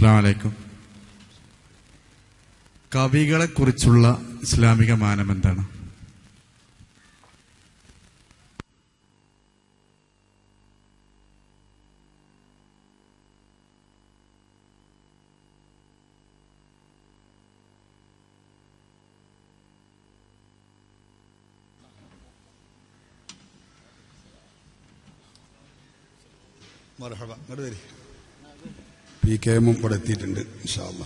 അസ്സാം വലൈക്കും കവികളെ കുറിച്ചുള്ള ഇസ്ലാമിക മാനം എന്താണ് മർഹബ ഇങ്ങോട്ട് വരി പി കെ എമ്മും ഇവിടെ എത്തിയിട്ടുണ്ട് ഇൻഷാല്ല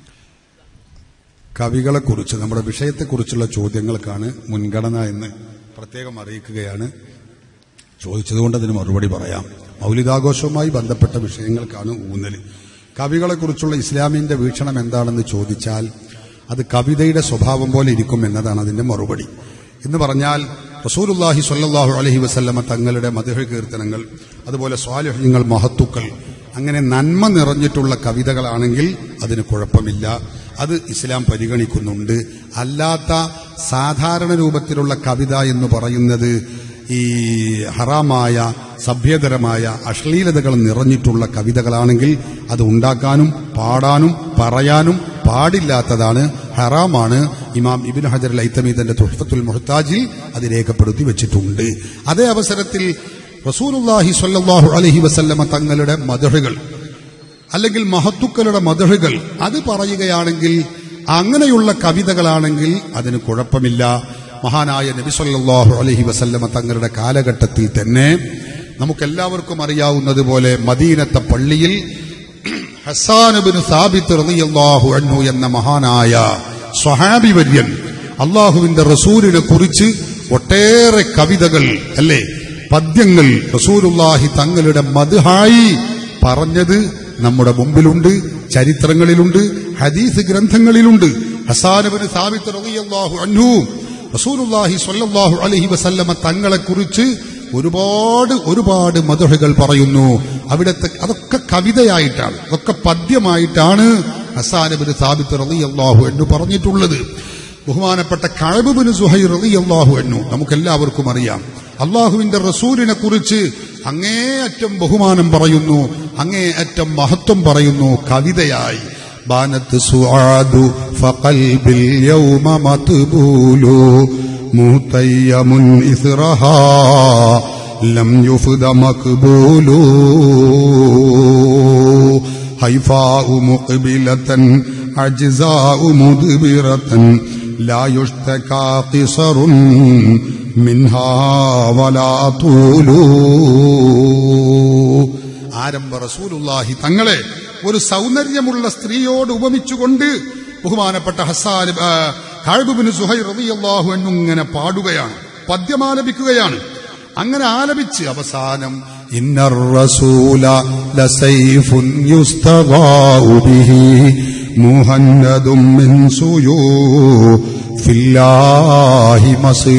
കവികളെക്കുറിച്ച് നമ്മുടെ വിഷയത്തെക്കുറിച്ചുള്ള ചോദ്യങ്ങൾക്കാണ് മുൻഗണന എന്ന് പ്രത്യേകം അറിയിക്കുകയാണ് ചോദിച്ചതുകൊണ്ട് അതിന് മറുപടി പറയാം മൗലികാഘോഷവുമായി ബന്ധപ്പെട്ട വിഷയങ്ങൾക്കാണ് ഊന്നൽ കവികളെക്കുറിച്ചുള്ള ഇസ്ലാമിന്റെ വീക്ഷണം എന്താണെന്ന് ചോദിച്ചാൽ അത് കവിതയുടെ സ്വഭാവം പോലെ ഇരിക്കും എന്നതാണ് അതിന്റെ മറുപടി എന്ന് പറഞ്ഞാൽ റസൂലുല്ലാഹി സ്വല്ലല്ലാഹു അലൈഹി വസല്ലമ തങ്ങളുടെ മധുഹ കീർത്തനങ്ങൾ അതുപോലെ സ്വാലിഹ്യങ്ങൾ മഹത്തുക്കൾ അങ്ങനെ നന്മ നിറഞ്ഞിട്ടുള്ള കവിതകളാണെങ്കിൽ അതിന് കുഴപ്പമില്ല അത് ഇസ്ലാം പരിഗണിക്കുന്നുണ്ട് അല്ലാത്ത സാധാരണ രൂപത്തിലുള്ള കവിത എന്ന് പറയുന്നത് ഈ ഹറാമായ സഭ്യതരമായ അശ്ലീലതകൾ നിറഞ്ഞിട്ടുള്ള കവിതകളാണെങ്കിൽ അത് ഉണ്ടാക്കാനും പാടാനും പറയാനും പാടില്ലാത്തതാണ് ഹറാമാണ് ഇമാം ഇബിൻ ഹജർ ലൈത്തമി തന്റെ തുഹഫത്തുൽ മുഹത്താജിൽ അത് രേഖപ്പെടുത്തി വെച്ചിട്ടുണ്ട് അതേ അവസരത്തിൽ റസൂലുല്ലാഹി സ്വല്ലല്ലാഹു അലൈഹി വസല്ലമ തങ്ങളുടെ മദഹുകൾ അല്ലെങ്കിൽ മഹത്തുക്കളുടെ മദഹുകൾ അത് പറയുകയാണെങ്കിൽ അങ്ങനെയുള്ള കവിതകളാണെങ്കിൽ അതിന് കുഴപ്പമില്ല മഹാനായ നബി സല്ലല്ലാഹു അലൈഹി വസല്ലമ തങ്ങളുടെ കാലഘട്ടത്തിൽ തന്നെ നമുക്കെല്ലാവർക്കും അറിയാവുന്നതുപോലെ മദീനത്തെ പള്ളിയിൽ ഹസാനുബിന് സാബിത്ത് റളിയല്ലാഹു അൻഹു എന്ന മഹാനായ സ്വഹാബി വര്യൻ അള്ളാഹുവിന്റെ റസൂലിനെ കുറിച്ച് ഒട്ടേറെ കവിതകൾ അല്ലേ പദ്യങ്ങൾ റസൂലുള്ളാഹി തങ്ങളുടെ മധുഹായി പറഞ്ഞത് നമ്മുടെ മുമ്പിലുണ്ട് ചരിത്രങ്ങളിലുണ്ട് ഹദീസ് ഗ്രന്ഥങ്ങളിലുണ്ട് ഹസാനുബിന് സാബിത്ത് റളിയല്ലാഹു അൻഹു റസൂലുള്ളാഹി സ്വല്ലല്ലാഹു അലൈഹി വസല്ലമ തങ്ങളെ കുറിച്ച് ഒരുപാട് ഒരുപാട് മധുഹകൾ പറയുന്നു അവിടുത്തെ അതൊക്കെ കവിതയായിട്ടാണ് അതൊക്കെ പദ്യമായിട്ടാണ് ഹസാനബിന് സാബിത്ത് റളിയല്ലാഹു എന്ന് പറഞ്ഞിട്ടുള്ളത് ബഹുമാനപ്പെട്ട കഴബുബിന് സുഹൈർ റളിയല്ലാഹു എന്നു നമുക്കെല്ലാവർക്കും അറിയാം അള്ളാഹുവിന്റെ റസൂലിനെ കുറിച്ച് അങ്ങേയറ്റം ബഹുമാനം പറയുന്നു അങ്ങേയറ്റം മഹത്വം പറയുന്നു കവിതയായി بانت سعاد فقلب اليوم مطبول مهتيم إثرها لم يفد مقبول هيفاء مقبلة عجزاء مدبرة لا يشتكى قصر منها ولا طول ആരംഭ റസൂലുള്ളാഹി തങ്ങളെ ഒരു സൗന്ദര്യമുള്ള സ്ത്രീയോട് ഉപമിച്ചുകൊണ്ട് ബഹുമാനപ്പെട്ട ഹസാൻ കാഴ്ബുബിന് സുഹൈർ റളിയല്ലാഹു അൻഹു ഇങ്ങനെ പാടുകയാണ് പദ്യമാലപിക്കുകയാണ് അങ്ങനെ ആലപിച്ച് അവസാനം ഇന്നർ റസൂല ലസൈഫുൻ യുസ്തഗാഉ ബിഹി മുഹന്നദും മിൻ സുയൂ ഫില്ലാഹി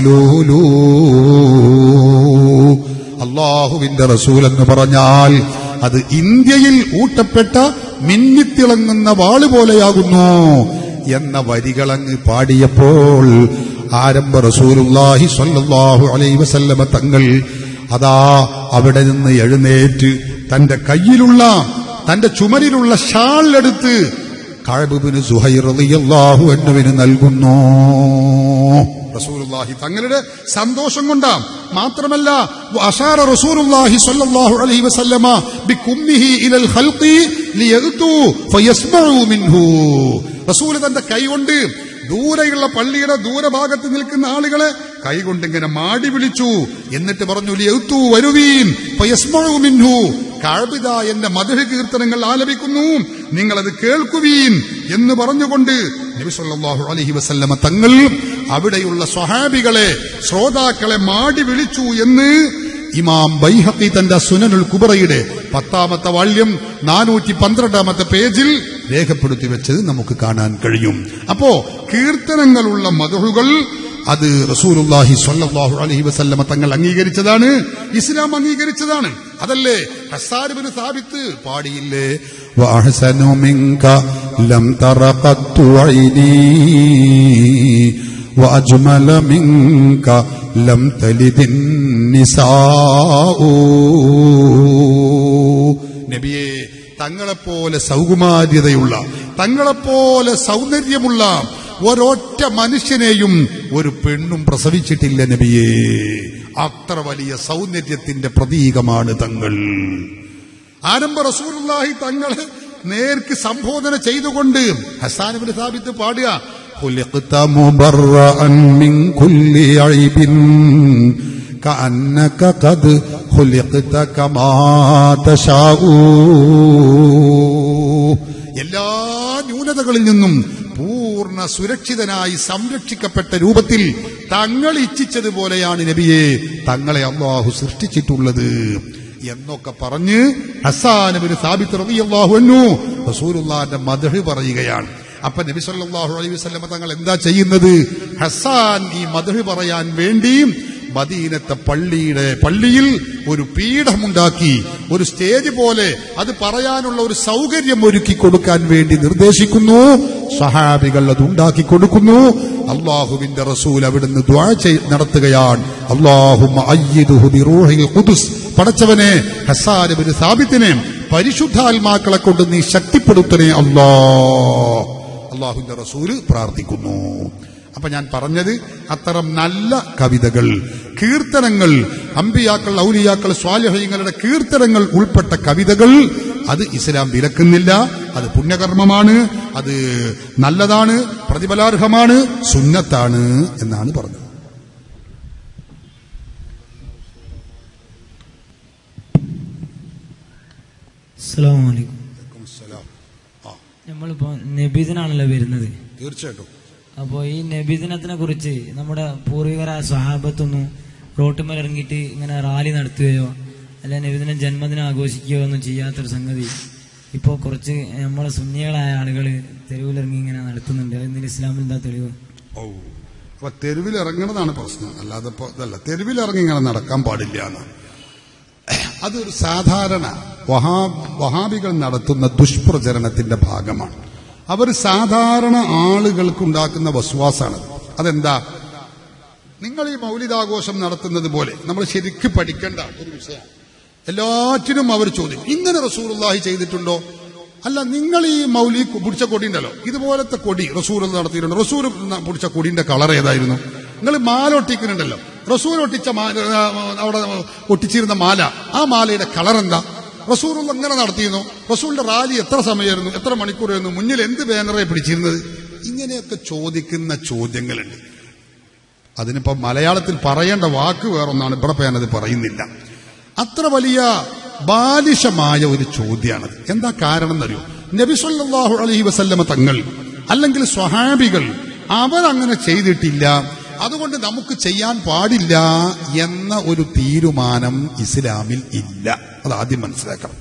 മസ്ലൂലൂ അള്ളാഹുവിന്റെ റസൂൽ എന്ന് പറഞ്ഞാൽ അത് ഇന്ത്യയിൽ ഊട്ടപ്പെട്ട മിന്നിത്തിളങ്ങുന്ന വാള് പോലെയാകുന്നു എന്ന വരികളങ്ങ് പാടിയപ്പോൾ ആരംഭ റസൂലുല്ലാഹി സ്വല്ലല്ലാഹു അലൈഹി വസല്ലമ തങ്ങൾ അതാ അവിടെ നിന്ന് എഴുന്നേറ്റ് തന്റെ കയ്യിലുള്ള തന്റെ ചുമരിലുള്ള ഷാൾ എടുത്ത് കഴബുബിന് സുഹൈർ റളിയല്ലാഹു അൻഹുവിന് നൽകുന്നു റസൂലുള്ളാഹി തങ്ങളുടെ സന്തോഷം കൊണ്ടാ മാത്രമല്ല അഷാറ റസൂലുള്ളാഹി സ്വല്ലല്ലാഹു അലൈഹി വസല്ലമ ബികുമ്മിഹി ഇലൽ ഖൽഖി ലിയഗ്തു ഫയസ്മഉ മിൻഹു റസൂൽ തന്റെ കൈകൊണ്ട് ദൂരെയുള്ള പള്ളിയുടെ ദൂരഭാഗത്ത് നിൽക്കുന്ന ആളുകളെ കൈകൊണ്ട് ഇങ്ങനെ മാടി വിളിച്ചു എന്നിട്ട് പറഞ്ഞു ലിയഗ്തു വരുവീൻ ഫയസ്മഉ മിൻഹു കഅബിദ എന്റെ മധുര കീർത്തനങ്ങൾ ആലപിക്കുന്നു നിങ്ങളത് കേൾക്കുവീൻ എന്ന് പറഞ്ഞുകൊണ്ട് നബി സല്ലല്ലാഹു അലൈഹി വസല്ലമ തങ്ങൾ അവിടെയുള്ള സ്വഹാബികളെ ശ്രോതാക്കളെ മാടി വിളിച്ചു എന്ന് ഇമാം ബൈഹഖി തന്റെ സുനനുൽ കുബറയുടെ പത്താമത്തെ വാള്യം നാനൂറ്റി പന്ത്രണ്ടാമത്തെ പേജിൽ രേഖപ്പെടുത്തി വെച്ചത് നമുക്ക് കാണാൻ കഴിയും അപ്പോ കീർത്തനങ്ങളുള്ള മധുഹുകൾ അത് റസൂലുള്ളാഹി സ്വല്ലല്ലാഹു അലൈഹി വസല്ലമ തങ്ങൾ അംഗീകരിച്ചതാണ് ഇസ്ലാം അംഗീകരിച്ചതാണ് അതല്ലേ ഹസാരിബിന് സാബിത്ത് പാടിയില്ലേ വഅഹ്സനു മിൻക ലം തറഖത്തു ഐനി وأجمل منك لم تلد النساء നബിയെ തങ്ങളെപ്പോലെ സൗകുമാര്യതയുള്ള തങ്ങളെപ്പോലെ സൗന്ദര്യമുള്ള ഒരൊറ്റ മനുഷ്യനെയും ഒരു പെണ്ണും പ്രസവിച്ചിട്ടില്ല നബിയേ അത്ര വലിയ സൗന്ദര്യത്തിന്റെ പ്രതീകമാണ് തങ്ങൾ ആരംഭ റസൂലുള്ളാഹി തങ്ങള് നേർക്ക് സംബോധന ചെയ്തുകൊണ്ട് ഹസാനുബിൻ സാബിത്ത് പാടുക خلقت مبرأ من كل عيب كأنك قد خلقت كما تشاء എല്ലാ ന്യൂനതകളിൽ നിന്നും പൂർണ്ണ സുരക്ഷിതനായി സംരക്ഷിക്കപ്പെട്ട രൂപത്തിൽ തങ്ങൾ ഇച്ഛിച്ചതുപോലെയാണ് നബിയെ തങ്ങളെ അള്ളാഹു സൃഷ്ടിച്ചിട്ടുള്ളത് എന്നൊക്കെ പറഞ്ഞ് ഹസാനബിന് സാബിത്ത് റളിയല്ലാഹു അൻഹു റസൂലുള്ളാഹിന്റെ മദഹ് പറയുകയാണ് അപ്പൊ നബി സല്ലല്ലാഹു അലൈഹി വസല്ലമ തങ്ങൾ എന്താ ചെയ്യുന്നത് ഹസാൻ ഈ മദഹ് പറയാൻ വേണ്ടി മദീനത്തെ പള്ളിയുടെ പള്ളിയിൽ ഒരു പീഠമുണ്ടാക്കി ഒരു സ്റ്റേജ് പോലെ അത് പറയാനുള്ള ഒരു സൗകര്യം ഒരുക്കി കൊടുക്കാൻ വേണ്ടി നിർദ്ദേശിക്കുന്നു സഹാബികൾ അത് ഉണ്ടാക്കി കൊടുക്കുന്നു അള്ളാഹുവിന്റെ റസൂൽ അവിടുന്ന് ദ്വാ ചെയ്- നടത്തുകയാണ് അള്ളാഹു പടച്ചവനെ ഹസാനുബിന് സാബിത്തിനെ പരിശുദ്ധാത്മാക്കളെ കൊണ്ട് നീ ശക്തിപ്പെടുത്തണേ അല്ലാ അള്ളാഹുവിന്റെ റസൂല് പ്രാർത്ഥിക്കുന്നു അപ്പൊ ഞാൻ പറഞ്ഞത് അത്തരം നല്ല കവിതകൾ കീർത്തനങ്ങൾ അമ്പിയാക്കൾ ഔലിയാക്കൾ സ്വാലഹ്യങ്ങളുടെ കീർത്തനങ്ങൾ ഉൾപ്പെട്ട കവിതകൾ അത് ഇസ്ലാം വിലക്കുന്നില്ല അത് പുണ്യകർമ്മമാണ് അത് നല്ലതാണ് പ്രതിഫലാർഹമാണ് സുന്നത്താണ് എന്നാണ് പറഞ്ഞത് അസ്സലാമു അലൈക്കും നമ്മളിപ്പോ നബിദിനാണല്ലോ വരുന്നത് തീർച്ചയായിട്ടും അപ്പോൾ ഈ നബിദിനത്തിനെ കുറിച്ച് നമ്മുടെ പൂർവികരായ സ്വഹാബത്തൊന്നും റോട്ടുമേൽ ഇറങ്ങിയിട്ട് ഇങ്ങനെ റാലി നടത്തുകയോ അല്ല നബിദിനം ജന്മദിനം ആഘോഷിക്കുകയോ ഒന്നും ചെയ്യാത്തൊരു സംഗതി ഇപ്പോൾ കുറച്ച് നമ്മളെ സുന്നികളായ ആളുകൾ തെരുവിലിറങ്ങി ഇങ്ങനെ നടത്തുന്നുണ്ട് അതിന് ഇസ്ലാമിൽ എന്താ തെളിവ് ഓ അപ്പൊ തെരുവിൽ ഇറങ്ങണതാണ് പ്രശ്നം അല്ലാതെ ഇപ്പൊ ഇതല്ല തെരുവിൽ ഇറങ്ങി ഇങ്ങനെ നടക്കാൻ പാടില്ല എന്ന് അതൊരു സാധാരണ വഹാ വഹാബികൾ നടത്തുന്ന ദുഷ്പ്രചരണത്തിന്റെ ഭാഗമാണ് അവർ സാധാരണ ആളുകൾക്ക് ഉണ്ടാക്കുന്ന വസ്വാസാണ് അതെന്താ നിങ്ങൾ ഈ മൗലികാഘോഷം നടത്തുന്നത് പോലെ നമ്മൾ ശരിക്ക് പഠിക്കേണ്ട ഒരു വിഷയമാണ് എല്ലാറ്റിനും അവർ ചോദിക്കും ഇങ്ങനെ റസൂറുല്ലാഹി ചെയ്തിട്ടുണ്ടോ അല്ല നിങ്ങൾ ഈ മൗലി പിടിച്ച കൊടി ഉണ്ടല്ലോ ഇതുപോലത്തെ കൊടി റസൂർ നടത്തിയിട്ടുണ്ട് റസൂർ പിടിച്ച കൊടിന്റെ കളർ ഏതായിരുന്നു നിങ്ങൾ മാല ഒട്ടിക്കുന്നുണ്ടല്ലോ റസൂൽ ഒട്ടിച്ച മാല ആ, അവിടെ ഒട്ടിച്ചിരുന്ന മാല ആ മാലയുടെ കളർ എന്താ റസൂർ എങ്ങനെ നടത്തിയിരുന്നു റസൂലിന്റെ റാലി എത്ര സമയമായിരുന്നു എത്ര മണിക്കൂറായിരുന്നു മുന്നിൽ എന്ത് ബാനറെ പിടിച്ചിരുന്നത് ഇങ്ങനെയൊക്കെ ചോദിക്കുന്ന ചോദ്യങ്ങളുണ്ട് അതിനിപ്പോ മലയാളത്തിൽ പറയേണ്ട വാക്ക് വേറൊന്നാണ് ഇവിടെ ഇപ്പൊ ഞാനത് പറയുന്നില്ല അത്ര വലിയ ബാലിശമായ ഒരു ചോദ്യമാണത് എന്താ കാരണം എന്നറിയോ നബി സല്ലല്ലാഹു അലൈഹി വസല്ലമ തങ്ങൾ അല്ലെങ്കിൽ സ്വഹാബികൾ അവരങ്ങനെ ചെയ്തിട്ടില്ല അതുകൊണ്ട് നമുക്ക് ചെയ്യാൻ പാടില്ല എന്ന ഒരു തീരുമാനം ഇസ്ലാമിൽ ഇല്ല അത് ആദ്യം മനസ്സിലാക്കണം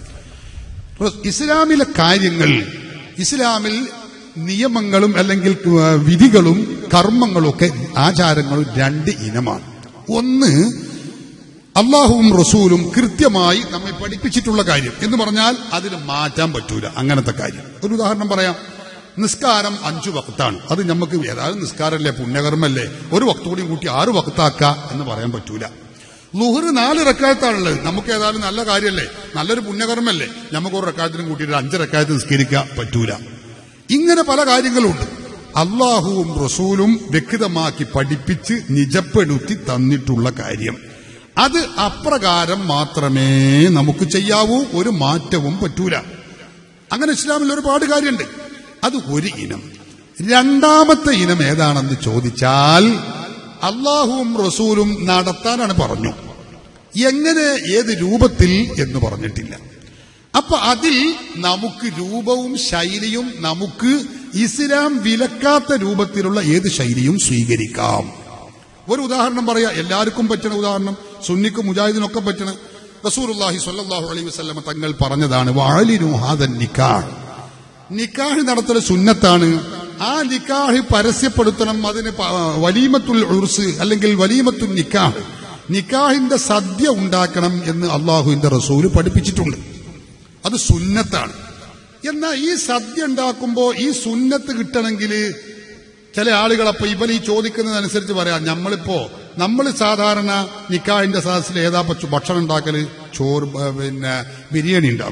ഇസ്ലാമിലെ കാര്യങ്ങൾ ഇസ്ലാമിൽ നിയമങ്ങളും അല്ലെങ്കിൽ ഏഹ്, വിധികളും കർമ്മങ്ങളും ഒക്കെ ആചാരങ്ങളും രണ്ട് ഇനമാണ് ഒന്ന് അള്ളാഹുവും റസൂലും കൃത്യമായി നമ്മെ പഠിപ്പിച്ചിട്ടുള്ള കാര്യം എന്ന് പറഞ്ഞാൽ അതിന് മാറ്റാൻ പറ്റൂല അങ്ങനത്തെ കാര്യം ഒരു ഉദാഹരണം പറയാം നിസ്കാരം അഞ്ചു വക്താണ് അത് നമുക്ക് ഏതായാലും നിസ്കാരമല്ലേ പുണ്യകർമ്മല്ലേ ഒരു വക്ത് കൂടി കൂട്ടി ആറ് വക്താക്ക എന്ന് പറയാൻ പറ്റൂല ലുഹർ നാല് റക്കായത്താണുള്ളത് നമുക്ക് ഏതായാലും നല്ല കാര്യമല്ലേ നല്ലൊരു പുണ്യകർമ്മല്ലേ നമുക്ക് ഒരു റക്കായത്തിനും കൂട്ടിയിട്ട് അഞ്ച് റക്കായത്ത് നിസ്കരിക്കാൻ പറ്റൂല ഇങ്ങനെ പല കാര്യങ്ങളുണ്ട് അള്ളാഹുവും റസൂലും വ്യക്തമാക്കി പഠിപ്പിച്ച് നിജപ്പെടുത്തി തന്നിട്ടുള്ള കാര്യം അത് അപ്രകാരം മാത്രമേ നമുക്ക് ചെയ്യാവൂ ഒരു മാറ്റവും പറ്റൂല അങ്ങനെ ഇസ്ലാമിൽ ഒരുപാട് കാര്യമുണ്ട് അത് ഒരു ഇനം രണ്ടാമത്തെ ഇനം ഏതാണെന്ന് ചോദിച്ചാൽ അള്ളാഹുവും റസൂലും നടത്താനാണ് പറഞ്ഞു എങ്ങനെ ഏത് രൂപത്തിൽ എന്ന് പറഞ്ഞിട്ടില്ല അപ്പൊ അതിൽ നമുക്ക് രൂപവും ശൈലിയും നമുക്ക് ഇസ്ലാം വിലക്കാത്ത രൂപത്തിലുള്ള ഏത് ശൈലിയും സ്വീകരിക്കാം ഒരു ഉദാഹരണം പറയാ എല്ലാവർക്കും പറ്റണ ഉദാഹരണം സുന്നിക്കും മുജാഹിദിനൊക്കെ പറ്റണ റസൂലുള്ളാഹി സ്വല്ലല്ലാഹു അലൈഹി വസല്ലമ തങ്ങൾ പറഞ്ഞതാണ് വാലിനു ഹാദൻ നിക്കാഹ് നിക്കാഹ് നടത്തൽ സുന്നത്താണ് ആ നിക്കാഹ് പരസ്യപ്പെടുത്തണം അതിന് പ- വലീമത്തുൽ ഉർസ് അല്ലെങ്കിൽ വലീമത്തുൽ നിക്കാഹ് നിക്കാഹിന്റെ സദ്യ ഉണ്ടാക്കണം എന്ന് അള്ളാഹുവിന്റെ റസൂല് പഠിപ്പിച്ചിട്ടുണ്ട് അത് സുന്നത്താണ് എന്നാൽ ഈ സദ്യ ഉണ്ടാക്കുമ്പോൾ ഈ സുന്നത്ത് കിട്ടണമെങ്കിൽ ചില ആളുകൾ അപ്പൊ ഇവൻ ഈ ചോദിക്കുന്നതനുസരിച്ച് പറയാം നമ്മളിപ്പോ നമ്മൾ സാധാരണ നിക്കാഹിന്റെ സദസ്സിൽ ഏതാ പച്ചു ഭക്ഷണം ഉണ്ടാക്കല് ചോറ് ഏ, പിന്നെ ബിരിയാണി ഉണ്ടാക്കും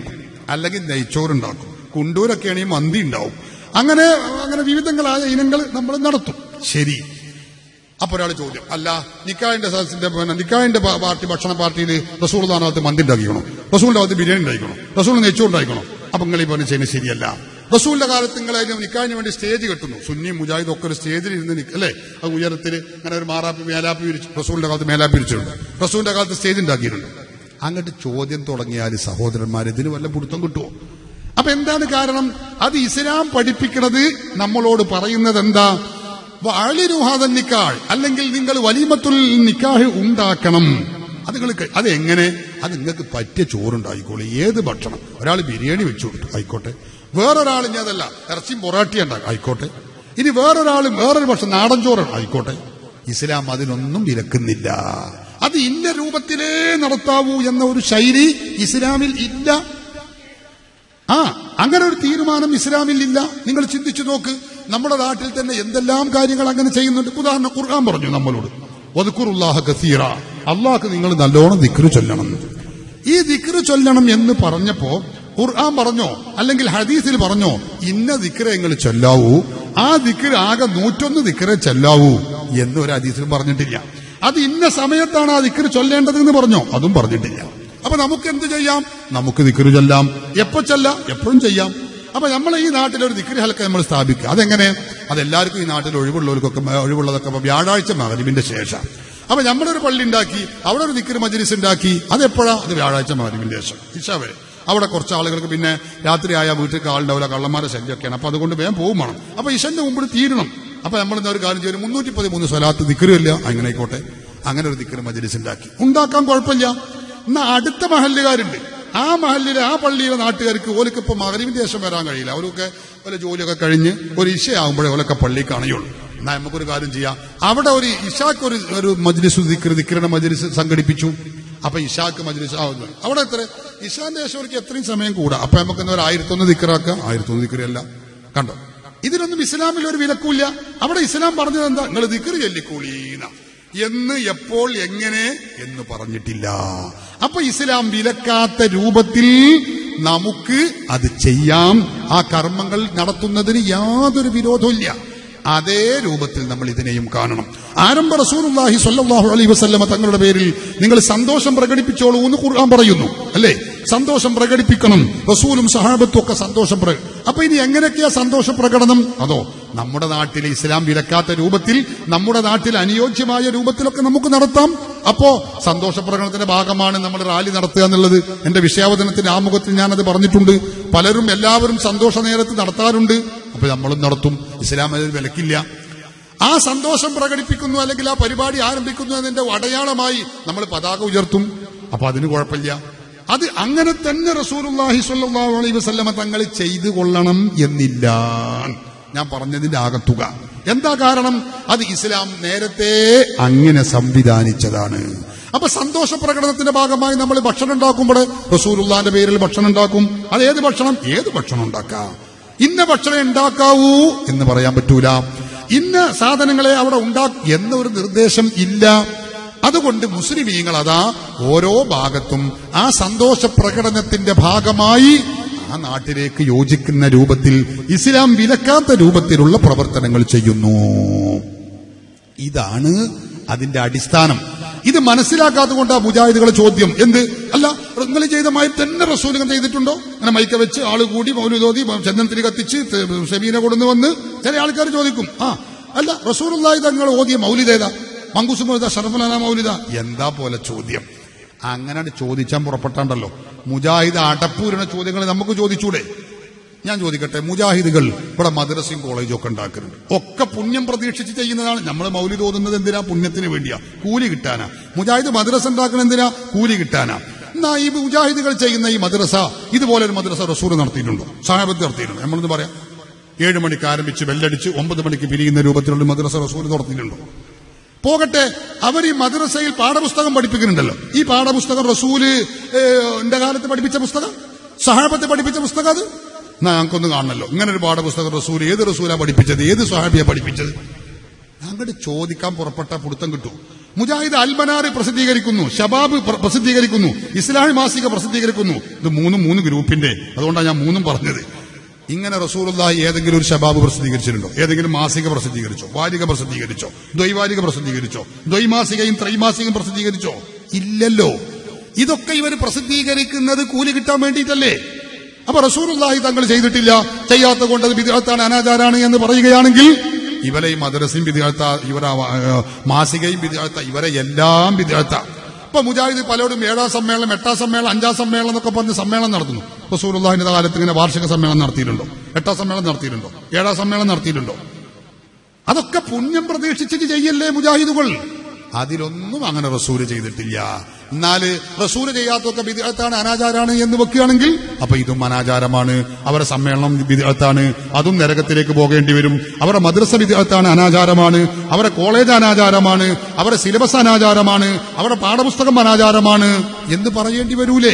അല്ലെങ്കിൽ നെയ്ച്ചോറുണ്ടാക്കും കുണ്ടൂരൊക്കെയാണെങ്കിൽ മന്തി ഉണ്ടാവും അങ്ങനെ അങ്ങനെ വിവിധങ്ങളായ ഇനങ്ങൾ നമ്മൾ നടത്തും ശരി അപ്പൊ ഒരാൾ ചോദ്യം അല്ല നിക്കാഹിന്റെ സദസ്സിന്റെ പിന്നെ നിക്കാഹിന്റെ പാ- പാർട്ടി ഭക്ഷണ പാർട്ടിയിൽ റസൂൾ സ്ഥാനത്ത് മന്തി ഉണ്ടാക്കിക്കണോ റസൂലിന്റെ ഭാഗത്ത് ബിരിയാണി ഉണ്ടായിക്കണോ റസൂൾ നെയ്ച്ചോർ ഉണ്ടായിക്കണോ അപ്പൊ നിങ്ങൾ ഈ പറഞ്ഞ ചെയ്യുന്നത് ശരിയല്ല റസൂലിന്റെ കാലത്ത് നിങ്ങൾ അതിന് നിക്കാഹിന് വേണ്ടി സ്റ്റേജ് കെട്ടുന്നു സുന്നി മുജാഹിദ് ഒക്കെ ഒരു സ്റ്റേജിൽ ഇരുന്ന് നിൽക്കും അല്ലേ അത് ഉയരത്തിൽ അങ്ങനെ ഒരു മാറാപ്പി മേലാപ്പി വിരിച്ചു റസൂലിന്റെ കാലത്ത് മേലാപ്പി വിരിച്ചിട്ടുണ്ട് റസൂലിന്റെ കാലത്ത് സ്റ്റേജ് ഉണ്ടാക്കിയിട്ടുണ്ട് അങ്ങോട്ട് ചോദ്യം തുടങ്ങിയാൽ സഹോദരന്മാർ ഇതിന് വല്ല പിടുത്തം കിട്ടുമോ അപ്പൊ എന്താണ് കാരണം അത് ഇസ്ലാം പഠിപ്പിക്കുന്നത് നമ്മളോട് പറയുന്നത് എന്താ വാളിരുഹാദൻ നിക്കാൾ അല്ലെങ്കിൽ നിങ്ങൾ വലിമത്തുൽ നിക്കാഹ് ഉണ്ടാക്കണം അത് നിങ്ങൾ ക- അത് എങ്ങനെ അത് നിങ്ങൾക്ക് പറ്റിയ ചോറുണ്ടായിക്കോളൂ ഏത് ഭക്ഷണം ഒരാൾ ബിരിയാണി വെച്ചു കൊടുത്തു ആയിക്കോട്ടെ വേറൊരാൾ ഇനി അതല്ല ഇറച്ചിയും പൊറാട്ടി ഉണ്ടാക്കും ആയിക്കോട്ടെ ഇനി വേറൊരാൾ വേറൊരു ഭക്ഷണം നാടൻ ചോറ് ആയിക്കോട്ടെ ഇസ്ലാം അതിനൊന്നും വിലക്കുന്നില്ല അത് ഇന്ന രൂപത്തിലേ നടത്താവൂ എന്ന ഒരു ശൈലി ഇസ്ലാമിൽ ഇല്ല ആ അങ്ങനെ ഒരു തീരുമാനം ഇസ്ലാമിൽ ഇല്ല നിങ്ങൾ ചിന്തിച്ചു നോക്ക് നമ്മുടെ നാട്ടിൽ തന്നെ എന്തെല്ലാം കാര്യങ്ങൾ അങ്ങനെ ചെയ്യുന്നുണ്ട് ഉദാഹരണം ഖുർആൻ പറഞ്ഞു നമ്മളോട് ഒതുക്കുറുല്ലാഹ കസീറ അള്ളാഹ്ക്ക് നിങ്ങൾ നല്ലോണം ദിക്റ് ചൊല്ലണം ഈ ദിക്റ് ചൊല്ലണം എന്ന് പറഞ്ഞപ്പോ ഖുർആൻ പറഞ്ഞോ അല്ലെങ്കിൽ ഹദീസിൽ പറഞ്ഞോ ഇന്ന ദിക്റ് നിങ്ങൾ ചൊല്ലാവൂ ആ ദിക്റ് ആകെ നൂറ്റൊന്ന് ദിക്റെ ചൊല്ലാവൂ എന്ന് ഒരു ഹദീസിൽ പറഞ്ഞിട്ടില്ല അത് ഇന്ന സമയത്താണ് ആ ദിക്റ് ചൊല്ലേണ്ടത് എന്ന് പറഞ്ഞോ അതും പറഞ്ഞിട്ടില്ല അപ്പൊ നമുക്ക് എന്ത് ചെയ്യാം നമുക്ക് ദിക്കറ് ചൊല്ലാം എപ്പോ ചെല്ലാം എപ്പോഴും ചെയ്യാം അപ്പൊ നമ്മൾ ഈ നാട്ടിൽ ഒരു ദിക്കറി ഹൽക്ക നമ്മൾ സ്ഥാപിക്കുക അതെങ്ങനെ അതെല്ലാവർക്കും ഈ നാട്ടിൽ ഒഴിവുള്ളവർക്കൊക്കെ മ- ഒഴിവുള്ളതൊക്കെ ഇപ്പൊ വ്യാഴാഴ്ച മകരിവിന്റെ ശേഷം അപ്പൊ നമ്മളൊരു പള്ളി ഉണ്ടാക്കി അവിടെ ഒരു ദിക്കറി മജ്ലിസ് ഉണ്ടാക്കി അതെപ്പോഴാ അത് വ്യാഴാഴ്ച മകരിവിന്റെ ശേഷം ഇഷ വരെ അവിടെ കുറച്ച് ആളുകൾക്ക് പിന്നെ രാത്രിയായ വീട്ടിൽ ആളുണ്ടാവില്ല കള്ളന്മാരെ ശല്യമൊക്കെയാണ് അപ്പൊ അതുകൊണ്ട് വേഗം പോകും വേണം അപ്പൊ ഇഷന്റെ മുമ്പിൽ തീരണം അപ്പൊ നമ്മൾ ഇന്ന് ഒരു കാര്യം ചെയ്യും മുന്നൂറ്റി പതിമൂന്ന് സ്വലാത്ത് ദിക്കറില്ല അങ്ങനെ ആയിക്കോട്ടെ അങ്ങനെ ഒരു ദിക്കറി മജ്ലിസ് ഉണ്ടാക്കി ഉണ്ടാക്കാൻ കുഴപ്പമില്ല എന്നാ അടുത്ത മഹല്ലുകാരുണ്ട് ആ മഹല്ലിലെ ആ പള്ളിയിലെ നാട്ടുകാർക്ക് ഓലക്ക് ഇപ്പൊ മകരവിന്റെ ശേഷം വരാൻ കഴിയില്ല അവരൊക്കെ വല്ല ജോലിയൊക്കെ കഴിഞ്ഞ് ഒരു ഇഷയാകുമ്പോഴേ ഓലൊക്കെ പള്ളി കാണുകയുള്ളൂ എന്നാ നമുക്കൊരു കാര്യം ചെയ്യാം അവിടെ ഒരു ഇഷാക്ക് ഒരു ഒരു മജ്ലിസ് ദിക്ർ ദിക്രുടെ മജ്ലിസ് സംഘടിപ്പിച്ചു അപ്പൊ ഇഷാക്ക് മജ്ലിസ് ആവുന്നു അവിടെ എത്ര ഇഷാന്റെ ശേഷം അവർക്ക് എത്രയും സമയം കൂടാ അപ്പൊ നമുക്ക് എന്താ ഒരു ആയിരത്തൊന്ന് ദിക്കറാക്കുക ആയിരത്തൊന്ന് ദിക്കറല്ല കണ്ടോ ഇതിനൊന്നും ഇസ്ലാമിൽ ഒരു വിലക്കൂല്ല അവിടെ ഇസ്ലാം പറഞ്ഞത് എന്താ നിങ്ങൾ ദിക്കറ് ചൊല്ലിക്കൂളീന്ന എന്ന് എപ്പോൾ എങ്ങനെ എന്ന് പറഞ്ഞിട്ടില്ല അപ്പൊ ഇസ്ലാം വിലക്കാത്ത രൂപത്തിൽ നമുക്ക് അത് ചെയ്യാം ആ കർമ്മങ്ങൾ നടത്തുന്നതിന് യാതൊരു വിരോധമില്ല അതേ രൂപത്തിൽ നമ്മൾ ഇതിനെയും കാണണം ആരംഭ റസൂലുള്ളാഹി സ്വല്ലല്ലാഹു അലൈഹി വസല്ലമ തങ്ങളുടെ പേരിൽ നിങ്ങൾ സന്തോഷം പ്രകടിപ്പിച്ചോളൂ എന്ന് ഖുർആൻ പറയുന്നു അല്ലേ സന്തോഷം പ്രകടിപ്പിക്കണം റസൂലും സഹാബത്തും ഒക്കെ സന്തോഷം പ്ര അപ്പൊ ഇനി എങ്ങനെയൊക്കെയാ സന്തോഷ പ്രകടനം അതോ നമ്മുടെ നാട്ടിൽ ഇസ്ലാം വിലക്കാത്ത രൂപത്തിൽ നമ്മുടെ നാട്ടിൽ അനുയോജ്യമായ രൂപത്തിലൊക്കെ നമുക്ക് നടത്താം അപ്പോ സന്തോഷ പ്രകടനത്തിന്റെ ഭാഗമാണ് നമ്മൾ റാലി നടത്തുക എന്നുള്ളത് എന്റെ വിഷയാവതനത്തിന്റെ ആമുഖത്തിൽ ഞാനത് പറഞ്ഞിട്ടുണ്ട് പലരും എല്ലാവരും സന്തോഷ നേരത്ത് നടത്താറുണ്ട് അപ്പൊ നമ്മളും നടത്തും ഇസ്ലാം അതിൽ വിലക്കില്ല ആ സന്തോഷം പ്രകടിപ്പിക്കുന്നു അല്ലെങ്കിൽ ആ പരിപാടി ആരംഭിക്കുന്നു എന്നതിന്റെ അടയാളമായി നമ്മൾ പതാക ഉയർത്തും അപ്പൊ അതിന് കുഴപ്പമില്ല അത് അങ്ങനെ തന്നെ റസൂലുള്ളാഹി സ്വല്ലല്ലാഹു അലൈഹി വസല്ലമ തങ്ങൾ ചെയ്തു കൊള്ളണം എന്നില്ല ഞാൻ പറഞ്ഞതിന്റെ ആകത്തുക എന്താ കാരണം അത് ഇസ്ലാം നേരത്തെ അങ്ങനെ സംവിധാനിച്ചതാണ് അപ്പൊ സന്തോഷ പ്രകടനത്തിന്റെ ഭാഗമായി നമ്മൾ ഭക്ഷണം ഉണ്ടാക്കുമ്പോൾ റസൂലുള്ളാന്റെ പേരിൽ ഭക്ഷണം ഉണ്ടാക്കും അത് ഏത് ഭക്ഷണം ഏത് ഭക്ഷണം ഉണ്ടാക്കാം ഇന്ന ഭക്ഷണം ഉണ്ടാക്കാവൂ എന്ന് പറയാൻ പറ്റൂല ഇന്ന സാധനങ്ങളെ അവിടെ ഉണ്ടാക്കും എന്നൊരു നിർദ്ദേശം ഇല്ല അതുകൊണ്ട് മുസ്ലിമീങ്ങൾ അതാ ഓരോ ഭാഗത്തും ആ സന്തോഷ പ്രകടനത്തിന്റെ ഭാഗമായി ആ നാട്ടിലേക്ക് യോജിക്കുന്ന രൂപത്തിൽ ഇസ്ലാം വിലക്കാത്ത രൂപത്തിലുള്ള പ്രവർത്തനങ്ങൾ ചെയ്യുന്നു ഇതാണ് അതിന്റെ അടിസ്ഥാനം ഇത് മനസ്സിലാക്കാത്തത് കൊണ്ട് ആ മുജാഹിദുകളെ ചോദ്യം എന്ത് അല്ല നിങ്ങൾ ചെയ്ത മായി തന്നെ റസൂലുകൾ ചെയ്തിട്ടുണ്ടോ അങ്ങനെ മൈക്ക വെച്ച് ആള് കൂടി മൗലുതോതി ചന്ദനത്തിരി കത്തിച്ച് ഷെബീനെ കൊണ്ടു വന്ന് ചില ആൾക്കാർ ചോദിക്കും ആ അല്ല റസൂലുള്ളാഹി തങ്ങൾ ഓതിയ മൗലിതേതാ മങ്കുസ് മൗലിത ഷറഫുലാന മൗലിത എന്താ പോലെ ചോദ്യം അങ്ങനെ ചോദിച്ചാൻ പുറപ്പെട്ടാണ്ടല്ലോ മുജാഹിദ് അടപ്പൂരണ ചോദ്യങ്ങൾ നമുക്ക് ചോദിച്ചൂടെ ഞാൻ ചോദിക്കട്ടെ മുജാഹിദുകൾ ഇവിടെ മദ്രസയും കോളേജും ഒക്കെ ഉണ്ടാക്കുന്നുണ്ട് ഒക്കെ പുണ്യം പ്രതീക്ഷിച്ച് ചെയ്യുന്നതാണ് നമ്മൾ മൗലിദ് ഓതുന്നത് എന്തിനാ പുണ്യത്തിന് വേണ്ടിയാ കൂലി കിട്ടാനാ മുജാഹിദ് മദ്രസ ഉണ്ടാക്കുന്ന എന്തിനാ കൂലി കിട്ടാനാ എന്നാ ഈ മുജാഹിദുകൾ ചെയ്യുന്ന ഈ മദ്രസ ഇതുപോലെ ഒരു മദ്രസ റസൂർ നടത്തിയിട്ടുണ്ടോ സാഹബത്ത് നടത്തിയിട്ടുണ്ടോ നമ്മളെന്ന് പറയാം ഏഴ് മണിക്ക് ആരംഭിച്ച് ബെല്ലടിച്ച് ഒമ്പത് മണിക്ക് പിരിയുന്ന രൂപത്തിലുള്ള മദ്രസ റസൂർ നടത്തിയിട്ടുണ്ടോ പോകട്ടെ അവർ ഈ മദ്രസയിൽ പാഠപുസ്തകം പഠിപ്പിക്കുന്നുണ്ടല്ലോ ഈ പാഠപുസ്തകം റസൂല് എന്റെ കാലത്ത് പഠിപ്പിച്ച പുസ്തകം സഹാബത്തെ പഠിപ്പിച്ച പുസ്തകം അത് എന്നാ ഞങ്ങൾക്കൊന്ന് കാണണല്ലോ ഇങ്ങനെ ഒരു പാഠപുസ്തകം റസൂൽ ഏത് റസൂലാ പഠിപ്പിച്ചത് ഏത് സഹാബിയാ പഠിപ്പിച്ചത് ഞങ്ങളുടെ ചോദിക്കാൻ പുറപ്പെട്ട പുടുത്തം കിട്ടും മുജാഹിദ് അൽബനാർ പ്രസിദ്ധീകരിക്കുന്നു ഷബാബ് പ്ര- പ്രസിദ്ധീകരിക്കുന്നു ഇസ്ലാമി മാസിക പ്രസിദ്ധീകരിക്കുന്നു ഇത് മൂന്നും മൂന്ന് ഗ്രൂപ്പിന്റെ അതുകൊണ്ടാണ് ഞാൻ മൂന്നും പറഞ്ഞത് ഇങ്ങനെ റസൂലുള്ളാഹി ഏതെങ്കിലും ഒരു ഷബാബ് പ്രസിദ്ധീകരിച്ചിട്ടുണ്ടോ ഏതെങ്കിലും മാസിക പ്രസിദ്ധീകരിച്ചോ വാരിക പ്രസിദ്ധീകരിച്ചോ ദ്വൈവാരിക പ്രസിദ്ധീകരിച്ചോ ദ്വൈമാസികയും ത്രൈമാസികയും പ്രസിദ്ധീകരിച്ചോ ഇല്ലല്ലോ ഇതൊക്കെ ഇവർ പ്രസിദ്ധീകരിക്കുന്നത് കൂലി കിട്ടാൻ വേണ്ടിയിട്ടല്ലേ അപ്പൊ റസൂലുള്ളാഹി തങ്ങൾ ചെയ്തിട്ടില്ല ചെയ്യാത്ത കൊണ്ട് അത് വിദ്യാർത്ഥാണ് അനാചാരാണ് എന്ന് പറയുകയാണെങ്കിൽ ഇവരെ ഈ മദ്രസയും വിദ്യാർത്ഥ ഇവരെ ആ, മാസികയും വിദ്യാർത്ഥ ഇവരെ എല്ലാം വിദ്യാർത്ഥ ഇപ്പൊ മുജാഹിദ് പലരോടും ഏഴാം സമ്മേളനം എട്ടാം സമ്മേളനം അഞ്ചാം സമ്മേളനം എന്നൊക്കെ പറഞ്ഞ് സമ്മേളനം നടത്തുന്നു റസൂലുള്ളാഹിന്റെ കാലത്ത് ഇങ്ങനെ വാർഷിക സമ്മേളനം നടത്തിയിട്ടുണ്ടോ എട്ടാം സമ്മേളനം നടത്തിയിട്ടുണ്ടോ ഏഴാം സമ്മേളനം നടത്തിയിട്ടുണ്ടോ അതൊക്കെ പുണ്യം പ്രതീക്ഷിച്ചിട്ട് ചെയ്യല്ലേ മുജാഹിദുകൾ അതിലൊന്നും അങ്ങനെ റസൂല് ചെയ്തിട്ടില്ല എന്നാല് റസൂല് ചെയ്യാത്തൊക്കെ വിദഗ്ധാണ് അനാചാരാണ് എന്ന് വെക്കുകയാണെങ്കിൽ അപ്പൊ ഇതും അനാചാരമാണ് അവരുടെ സമ്മേളനം വിദഗ്ധാണ് അതും നരകത്തിലേക്ക് പോകേണ്ടി വരും അവരുടെ മദ്രസ വിദഗ്ധാണ് അനാചാരമാണ് അവരുടെ കോളേജ് അനാചാരമാണ് അവരുടെ സിലബസ് അനാചാരമാണ് അവരുടെ പാഠപുസ്തകം അനാചാരമാണ് എന്ന് പറയേണ്ടി വരൂലേ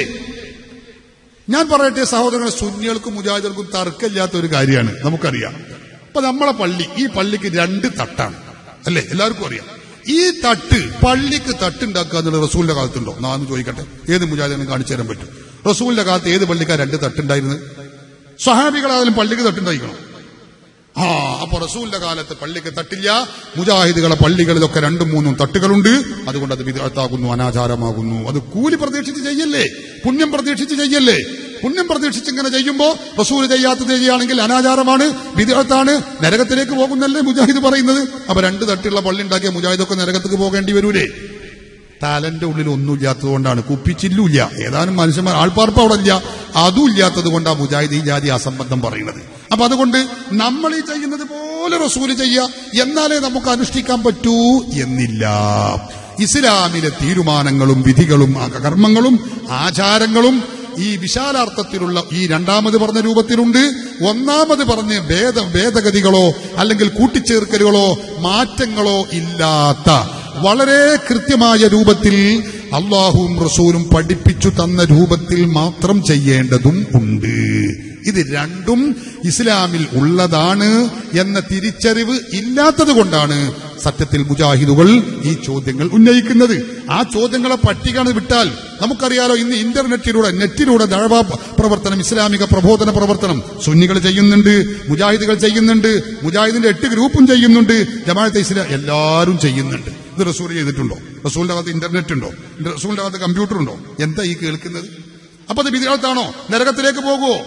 ഞാൻ പറയട്ടെ സഹോദരങ്ങളെ സുന്നികൾക്കും മുജാഹിദുകൾക്കും തർക്കമില്ലാത്ത ഒരു കാര്യമാണ് നമുക്കറിയാം ഇപ്പൊ നമ്മളെ പള്ളി ഈ പള്ളിക്ക് രണ്ട് തട്ടാണ് അല്ലേ എല്ലാവർക്കും അറിയാം ഈ തട്ട് പള്ളിക്ക് തട്ടുണ്ടാക്കുക എന്നുള്ള റസൂലിന്റെ കാലത്തുണ്ടോ നാന്ന് ചോദിക്കട്ടെ ഏത് മുജാഹിദിനും കാണിച്ചു തരാൻ പറ്റും റസൂലിന്റെ കാലത്ത് ഏത് പള്ളിക്കാ രണ്ട് തട്ടുണ്ടായിരുന്നത് സ്വഹാബികളായാലും പള്ളിക്ക് തട്ടുണ്ടായിരിക്കണം ആ അപ്പൊ റസൂലിന്റെ കാലത്ത് പള്ളിക്ക് തട്ടില്ല മുജാഹിദുകളെ പള്ളികളിലൊക്കെ രണ്ടും മൂന്നും തട്ടുകളുണ്ട് അതുകൊണ്ട് അത് വിദഗ്ധാകുന്നു അനാചാരമാകുന്നു അത് കൂലി പ്രതീക്ഷിച്ച് ചെയ്യല്ലേ പുണ്യം പ്രതീക്ഷിച്ച് ചെയ്യല്ലേ പുണ്യം പ്രതീക്ഷിച്ച് ഇങ്ങനെ ചെയ്യുമ്പോ റസൂൽ ചെയ്യാത്തത് ചെയ്യുകയാണെങ്കിൽ അനാചാരമാണ് വിദഗ്ധാണ് നരകത്തിലേക്ക് പോകുന്നല്ലേ മുജാഹിദ് പറയുന്നത് അപ്പൊ രണ്ട് തട്ടുള്ള പള്ളി ഉണ്ടാക്കിയ മുജാഹിദൊക്കെ നരകത്തേക്ക് പോകേണ്ടി വരൂലേ തലന്റെ ഉള്ളിൽ ഒന്നുമില്ലാത്തത് കൊണ്ടാണ് കുപ്പിച്ചില്ലുമില്ല ഏതാനും മനുഷ്യന്മാർ ആൾപ്പാർപ്പ് അവിടെ ഇല്ല അതും ഇല്ലാത്തത് കൊണ്ടാണ് മുജാഹിദ് ഈ ജാതി അസംബന്ധം പറയുന്നത് അപ്പൊ അതുകൊണ്ട് നമ്മൾ ഈ ചെയ്യുന്നത് പോലെ റസൂല് ചെയ്യുക എന്നാലേ നമുക്ക് അനുഷ്ഠിക്കാൻ പറ്റൂ എന്നില്ല ഇസ്ലാമിലെ തീരുമാനങ്ങളും വിധികളും ആ കർമ്മങ്ങളും ആചാരങ്ങളും ഈ വിശാലാർത്ഥത്തിലുള്ള ഈ രണ്ടാമത് പറഞ്ഞ രൂപത്തിലുണ്ട് ഒന്നാമത് പറഞ്ഞ് ഭേദ ഭേദഗതികളോ അല്ലെങ്കിൽ കൂട്ടിച്ചേർക്കലുകളോ മാറ്റങ്ങളോ ഇല്ലാത്ത വളരെ കൃത്യമായ രൂപത്തിൽ അള്ളാഹുവും റസൂലും പഠിപ്പിച്ചു തന്ന രൂപത്തിൽ മാത്രം ചെയ്യേണ്ടതും ഉണ്ട് ഇത് രണ്ടും ഇസ്ലാമിൽ ഉള്ളതാണ് എന്ന തിരിച്ചറിവ് ഇല്ലാത്തത് കൊണ്ടാണ് സത്യത്തിൽ മുജാഹിദുകൾ ഈ ചോദ്യങ്ങൾ ഉന്നയിക്കുന്നത് ആ ചോദ്യങ്ങളെ പട്ടിക വിട്ടാൽ നമുക്കറിയാലോ ഇന്ന് ഇന്റർനെറ്റിലൂടെ നെറ്റിലൂടെ ദഴവ പ്രവർത്തനം ഇസ്ലാമിക പ്രബോധന പ്രവർത്തനം സുന്നികൾ ചെയ്യുന്നുണ്ട് മുജാഹിദുകൾ ചെയ്യുന്നുണ്ട് മുജാഹിദിന്റെ എട്ട് ഗ്രൂപ്പും ചെയ്യുന്നുണ്ട് ജമാഅത്തെ ഇസ്ലാം എല്ലാവരും ചെയ്യുന്നുണ്ട് ഇത് റസൂൽ ചെയ്തിട്ടുണ്ടോ റസൂലിന്റെ അകത്ത് ഇന്റർനെറ്റ് ഉണ്ടോ റസൂലിന്റെ അകത്ത് കമ്പ്യൂട്ടർ ഉണ്ടോ എന്താ ഈ കേൾക്കുന്നത് അപ്പൊ അത് വിദ്യാർത്ഥാണോ നരകത്തിലേക്ക് പോകുമോ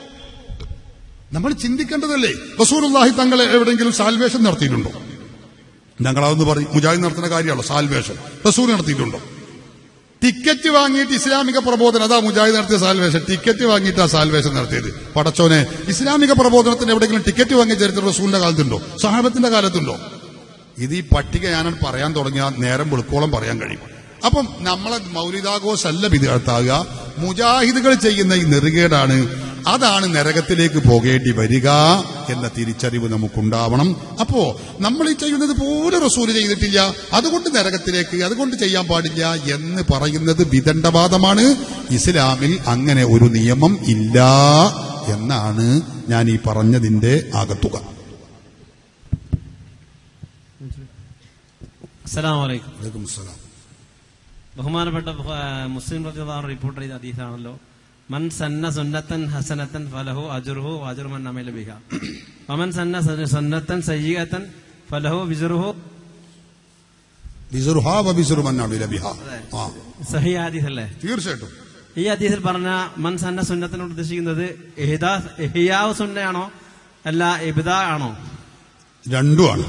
നമ്മൾ ചിന്തിക്കേണ്ടതല്ലേ റസൂലുള്ളാഹി തങ്ങൾ എവിടെയെങ്കിലും സാൽവേഷൻ നടത്തിയിട്ടുണ്ടോ ഞങ്ങൾ അതൊന്ന് പറയും മുജാഹിദ് നടത്തുന്ന കാര്യമാണല്ലോ സാൽവേഷൻ റസൂൽ നടത്തിയിട്ടുണ്ടോ ടിക്കറ്റ് വാങ്ങിയിട്ട് ഇസ്ലാമിക പ്രബോധനം അതാ മുജാഹിദ് നടത്തിയ സാൽവേഷൻ ടിക്കറ്റ് വാങ്ങിയിട്ട് ആ സാൽവേഷൻ നടത്തിയത് പടച്ചോനെ ഇസ്ലാമിക പ്രബോധനത്തിന് എവിടെയെങ്കിലും ടിക്കറ്റ് വാങ്ങിയ ചരിത്രം റസൂലിന്റെ കാലത്തുണ്ടോ സഹാബത്തിന്റെ കാലത്തുണ്ടോ ഇത് ഈ പട്ടിക ഞാൻ പറയാൻ തുടങ്ങിയാൽ നേരം വെളുക്കോളം പറയാൻ കഴിയും അപ്പം നമ്മളെ മൗലികാഘോഷമല്ല വിധികർത്താകുക മുജാഹിദുകൾ ചെയ്യുന്ന ഈ നെറുകേടാണ് അതാണ് നരകത്തിലേക്ക് പോകേണ്ടി വരിക എന്ന തിരിച്ചറിവ് നമുക്കുണ്ടാവണം അപ്പോ നമ്മൾ ഈ ചെയ്യുന്നത് പോലെ റസൂല് ചെയ്തിട്ടില്ല അതുകൊണ്ട് നരകത്തിലേക്ക് അതുകൊണ്ട് ചെയ്യാൻ പാടില്ല എന്ന് പറയുന്നത് വിദണ്ഡവാദമാണ് ഇസ്ലാമിൽ അങ്ങനെ ഒരു നിയമം ഇല്ല എന്നാണ് ഞാൻ ഈ പറഞ്ഞതിന്റെ ആകത്തുക അസ്സലാമു അലൈക്കും വലൈക്കും അസ്സലാം ബഹുമാനപ്പെട്ട ആ, മുസ്ലിം റളിയല്ലാഹു റിപ്പോർട്ട് ചെയ്ത ഹദീസാണല്ലോ മൻ സന്ന സുന്നത്തൻ ഹസനത്തൻ ഫലഹു അജുർഹു അജുർമൻ അമല ബിഹ വമൻ സന്ന സ- സുന്നത്തൻ സയ്യിഅത്തൻ ഫലഹു വിജുർഹു ബിസുറുഹാ വ ബിസുറുമൻ അമില ബിഹാ. ആ സഹി ഹദീസ് അല്ലേ തീർച്ചയായിട്ടും ഈ ഹദീസിൽ പറഞ്ഞ മൻ സന്ന സുന്നത്തിനോട് ഉദ്ദേശിക്കുന്നത് ഇഹ്ദാ ഇഹ്യാവ് സുന്നയാണോ അല്ല ഇബ്ദാ ആണോ രണ്ടുമാണ്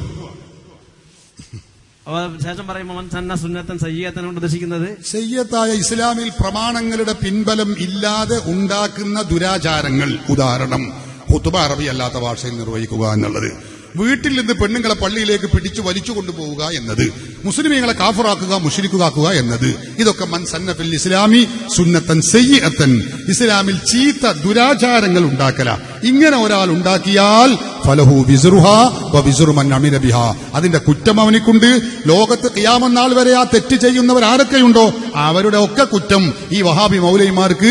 അപ്പൊ ശേഷം പറയുമ്പോൾ മൻ സന്ന സുന്നത്തൻ സയ്യിഅത്തനോട് ഉദ്ദേശിക്കുന്നത് സയ്യത്തായ ഇസ്ലാമിൽ പ്രമാണങ്ങളുടെ പിൻബലം ഇല്ലാതെ ഉണ്ടാക്കുന്ന ദുരാചാരങ്ങൾ ഉദാഹരണം ഹുത്തുബ അറബി അല്ലാത്ത ഭാഷയിൽ നിർവഹിക്കുക എന്നുള്ളത് വീട്ടിൽ നിന്ന് പെണ്ണുങ്ങളെ പള്ളിയിലേക്ക് പിടിച്ചു വലിച്ചു കൊണ്ടുപോവുക എന്നത് മുസ്ലിമീങ്ങളെ കാഫറാക്കുക മുഷിരിക്കുകാക്കുക എന്നത് ഇതൊക്കെ മൻ സന്നഫിൽ ഇസ്ലാമി സുന്നത്തൻ സയ്യത്തൻ ഇസ്ലാമിൽ ചീത്ത ദുരാചാരങ്ങൾ ഉണ്ടാക്കല ഇങ്ങനെ ഒരാൾ ഉണ്ടാക്കിയാൽ ഫലഹു വിസുറുഹ വ വിസുറു മൻ അമില ബിഹ അതിന്റെ കുറ്റം അവനിക്കുണ്ട് ലോകത്ത് കിയാമന്നാൾ വരെ ആ തെറ്റ് ചെയ്യുന്നവർ ആരൊക്കെയുണ്ടോ അവരുടെ ഒക്കെ കുറ്റം ഈ വഹാബി മൗലൈമാർക്ക്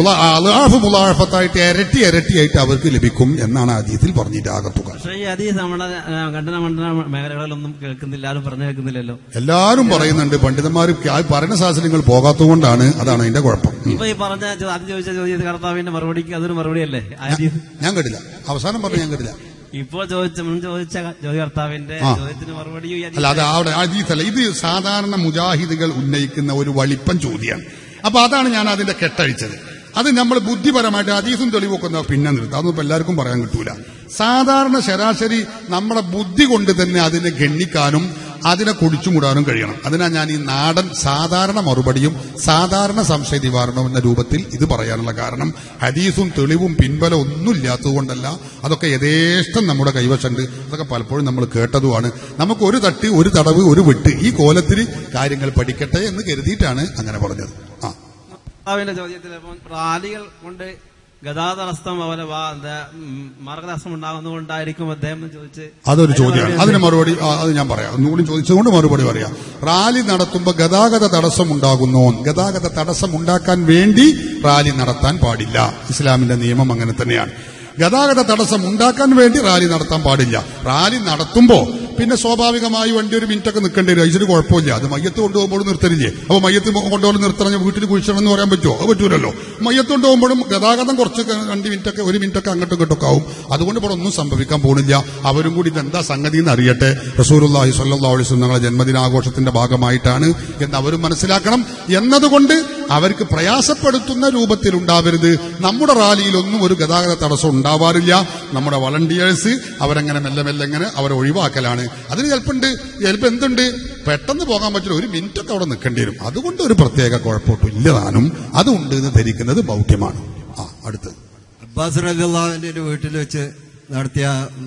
അലാഫ് മുലാഫത്തായിട്ട് ഇരട്ടി ഇരട്ടിയായിട്ട് അവർക്ക് ലഭിക്കും എന്നാണ് അതീതിൽ പറഞ്ഞിട്ട് ആകത്തുക പക്ഷേ ഈ അതീത് നമ്മുടെ ആ, ഖണ്ഡന മണ്ഡല മേഖലകളിലൊന്നും കേൾക്കുന്നില്ല ആരും പറഞ്ഞു കേൾക്കുന്നില്ലല്ലോ എല്ലാരും പറയുന്നുണ്ട് പണ്ഡിതന്മാർ ആ ഭരണ ശാസ്ത്രങ്ങൾ പോകാത്തതുകൊണ്ടാണ് അതാണ് അതിന്റെ കുഴപ്പം ഉം. ഇപ്പൊ ഈ പറഞ്ഞ ചോ- ആദ്യം ചോദിച്ച ചോദ്യത്തിൽ കർത്താവിന്റെ മറുപടിക്ക് അതൊരു മറുപടിയല്ലേ ആദ്യം ഞാൻ കേട്ടില്ല അവസാനം പറഞ്ഞു ഞാൻ കേട്ടില്ല ഇപ്പോൾ ചോദിച്ച മുൻ ചോദിച്ച ചോദ്യകർത്താവിന്റെ ആ. ചോദ്യത്തിന് മറുപടിയും ഈ അല്ല അത് അവിടെ അതീതല്ല ഇത് സാധാരണ മുജാഹിദുകൾ ഉന്നയിക്കുന്ന ഒരു വളിപ്പൻ ചോദ്യമാണ് അപ്പൊ അതാണ് ഞാൻ അതിന്റെ കെട്ടഴിച്ചത് അത് നമ്മൾ ബുദ്ധിപരമായിട്ട് അതീസും തെളിവൊക്കെ പിന്നെ നിർത്താം അതൊന്നും ഇപ്പൊ എല്ലാവർക്കും പറയാൻ കിട്ടൂല സാധാരണ ശരാശരി നമ്മുടെ ബുദ്ധി കൊണ്ട് തന്നെ അതിനെ ഗണ്ണിക്കാനും അതിനെ കുടിച്ചുമൂടാനും കഴിയണം അതിനാ ഞാൻ ഈ നാടൻ സാധാരണ മറുപടിയും സാധാരണ സംശയ നിവാരണവും എന്ന രൂപത്തിൽ ഇത് പറയാനുള്ള കാരണം ഹദീസും തെളിവും പിൻബലം ഒന്നും ഇല്ലാത്തതുകൊണ്ടല്ല അതൊക്കെ യഥേഷ്ടം നമ്മുടെ കൈവശമുണ്ട് അതൊക്കെ പലപ്പോഴും നമ്മൾ കേട്ടതുമാണ് നമുക്ക് ഒരു തട്ടി ഒരു തടവ് ഒരു വെട്ട് ഈ കോലത്തിൽ കാര്യങ്ങൾ പഠിക്കട്ടെ എന്ന് കരുതിയിട്ടാണ് അങ്ങനെ പറഞ്ഞത് ആ കർത്താവിന്റെ ചോദ്യത്തിൽ ഇപ്പം റാലികൾ കൊണ്ട് ഗതാഗത തടസ്സം അതുപോലെ വാ- എന്താ, ഉം, മാർഗതടസ്സം ഉണ്ടാകുന്നതുകൊണ്ടായിരിക്കും അദ്ദേഹം എന്ന് ചോദിച്ച് അതൊരു ചോദ്യമാണ് അതിന് മറുപടി ആ, അത് ഞാൻ പറയാം ഒന്നുകൂടി ചോദിച്ചതുകൊണ്ട് മറുപടി പറയാം റാലി നടത്തുമ്പോൾ ഗതാഗത തടസ്സം ഉണ്ടാകുന്നു ഗതാഗത തടസ്സം ഉണ്ടാക്കാൻ വേണ്ടി റാലി നടത്താൻ പാടില്ല ഇസ്ലാമിന്റെ നിയമം അങ്ങനെ തന്നെയാണ് ഗതാഗത തടസ്സം ഉണ്ടാക്കാൻ വേണ്ടി റാലി നടത്താൻ പാടില്ല റാലി നടത്തുമ്പോ പിന്നെ സ്വാഭാവികമായി വണ്ടി ഒരു മിനിറ്റ് ഒക്കെ നിൽക്കേണ്ടി വരും അതിന് കുഴപ്പമില്ല അത് മയ്യത്ത് കൊണ്ടുപോകുമ്പോൾ നിർത്തലില്ലേ അപ്പൊ മയ്യത്ത് കൊണ്ടുപോകുമ്പോൾ നിർത്തണം വീട്ടിൽ കുഴിച്ചണം എന്ന് പറയാൻ പറ്റുമോ അത് പറ്റൂലല്ലോ മയ്യത്ത് കൊണ്ടുപോകുമ്പോഴും ഗതാഗതം കുറച്ച് രണ്ട് മിനിറ്റ് ഒക്കെ ഒരു മിനിറ്റ് ഒക്കെ അങ്ങോട്ടും ഇങ്ങോട്ടും ഒക്കെ ആവും അതുകൊണ്ട് ഇവിടെ ഒന്നും സംഭവിക്കാൻ പോകുന്നില്ല അവരും കൂടി ഇതെന്താ സംഗതി എന്ന് അറിയട്ടെ റസൂലുള്ളാഹി സ്വല്ലല്ലാഹു അലൈഹി വസല്ലം ഞങ്ങളെ ജന്മദിനാഘോഷത്തിന്റെ ഭാഗമായിട്ടാണ് എന്ന് അവരും മനസ്സിലാക്കണം എന്നതുകൊണ്ട് അവർക്ക് പ്രയാസപ്പെടുത്തുന്ന രൂപത്തിൽ ഉണ്ടാവരുത് നമ്മുടെ റാലിയിലൊന്നും ഒരു ഗതാഗത തടസ്സം ഉണ്ടാവാറില്ല നമ്മുടെ വളണ്ടിയേഴ്സ് അവരങ്ങനെ മെല്ലെ മെല്ലെ ഇങ്ങനെ അവരെ ഒഴിവാക്കലാണ് അതിന് ചിലപ്പുണ്ട് ചിലപ്പോൾ എന്തുണ്ട് പെട്ടെന്ന് പോകാൻ പറ്റില്ല ഒരു മിനിറ്റ് ഒക്കെ അവിടെ നിൽക്കേണ്ടി വരും അതുകൊണ്ട് ഒരു പ്രത്യേക കുഴപ്പമൊട്ടും ഇല്ലതാനും അതുണ്ട് എന്ന് ധരിക്കുന്നത് ബൗദ്ധ്യമാണ് ആ അടുത്ത് അബ്ബാസ് റലിന്റെ വീട്ടിൽ വെച്ച് നടത്തിയ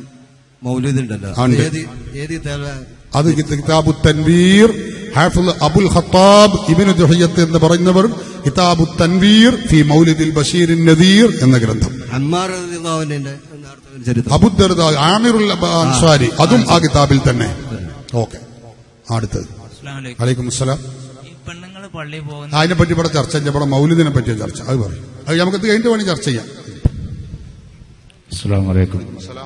മൗലൂദ് ഉണ്ടല്ലോ ആ, ഉണ്ട്. ഏത് ഏത് തല- അത് കിതാബു തൻവീർ ഹാഫിള് അബുൽ ഖത്താബ് ഇബിന് ജുഹയ്യത്ത് എന്ന് പറയുന്നവർ കിതാബു തൻവീർ ഫി മൗലിദിൽ ബഷീർ നദീർ എന്ന ഗ്രന്ഥം അമ്മാർ റളിയല്ലാഹുവിന്റെ നടത്തിയ ഒരു ചരിത്രം അബുദർദ ആമിറുൽ അൻസാരി അതും ആ കിതാബിൽ തന്നെ ഓക്കെ അടുത്തത് അലൈക്കും അസ്സലാം ഈ പെണ്ണുങ്ങൾ പള്ളിയിൽ പോകുന്ന അതിനെ പറ്റി ഇവിടെ ചർച്ച ചെയ്യാം ഇവിടെ മൗലിദിനെ പറ്റിയ ചർച്ച അത് പറയും അത് നമുക്ക് ഇത് കഴിഞ്ഞിട്ട് വേണമെങ്കിൽ ചർച്ച ചെയ്യാം അസ്സാം വലൈക്കും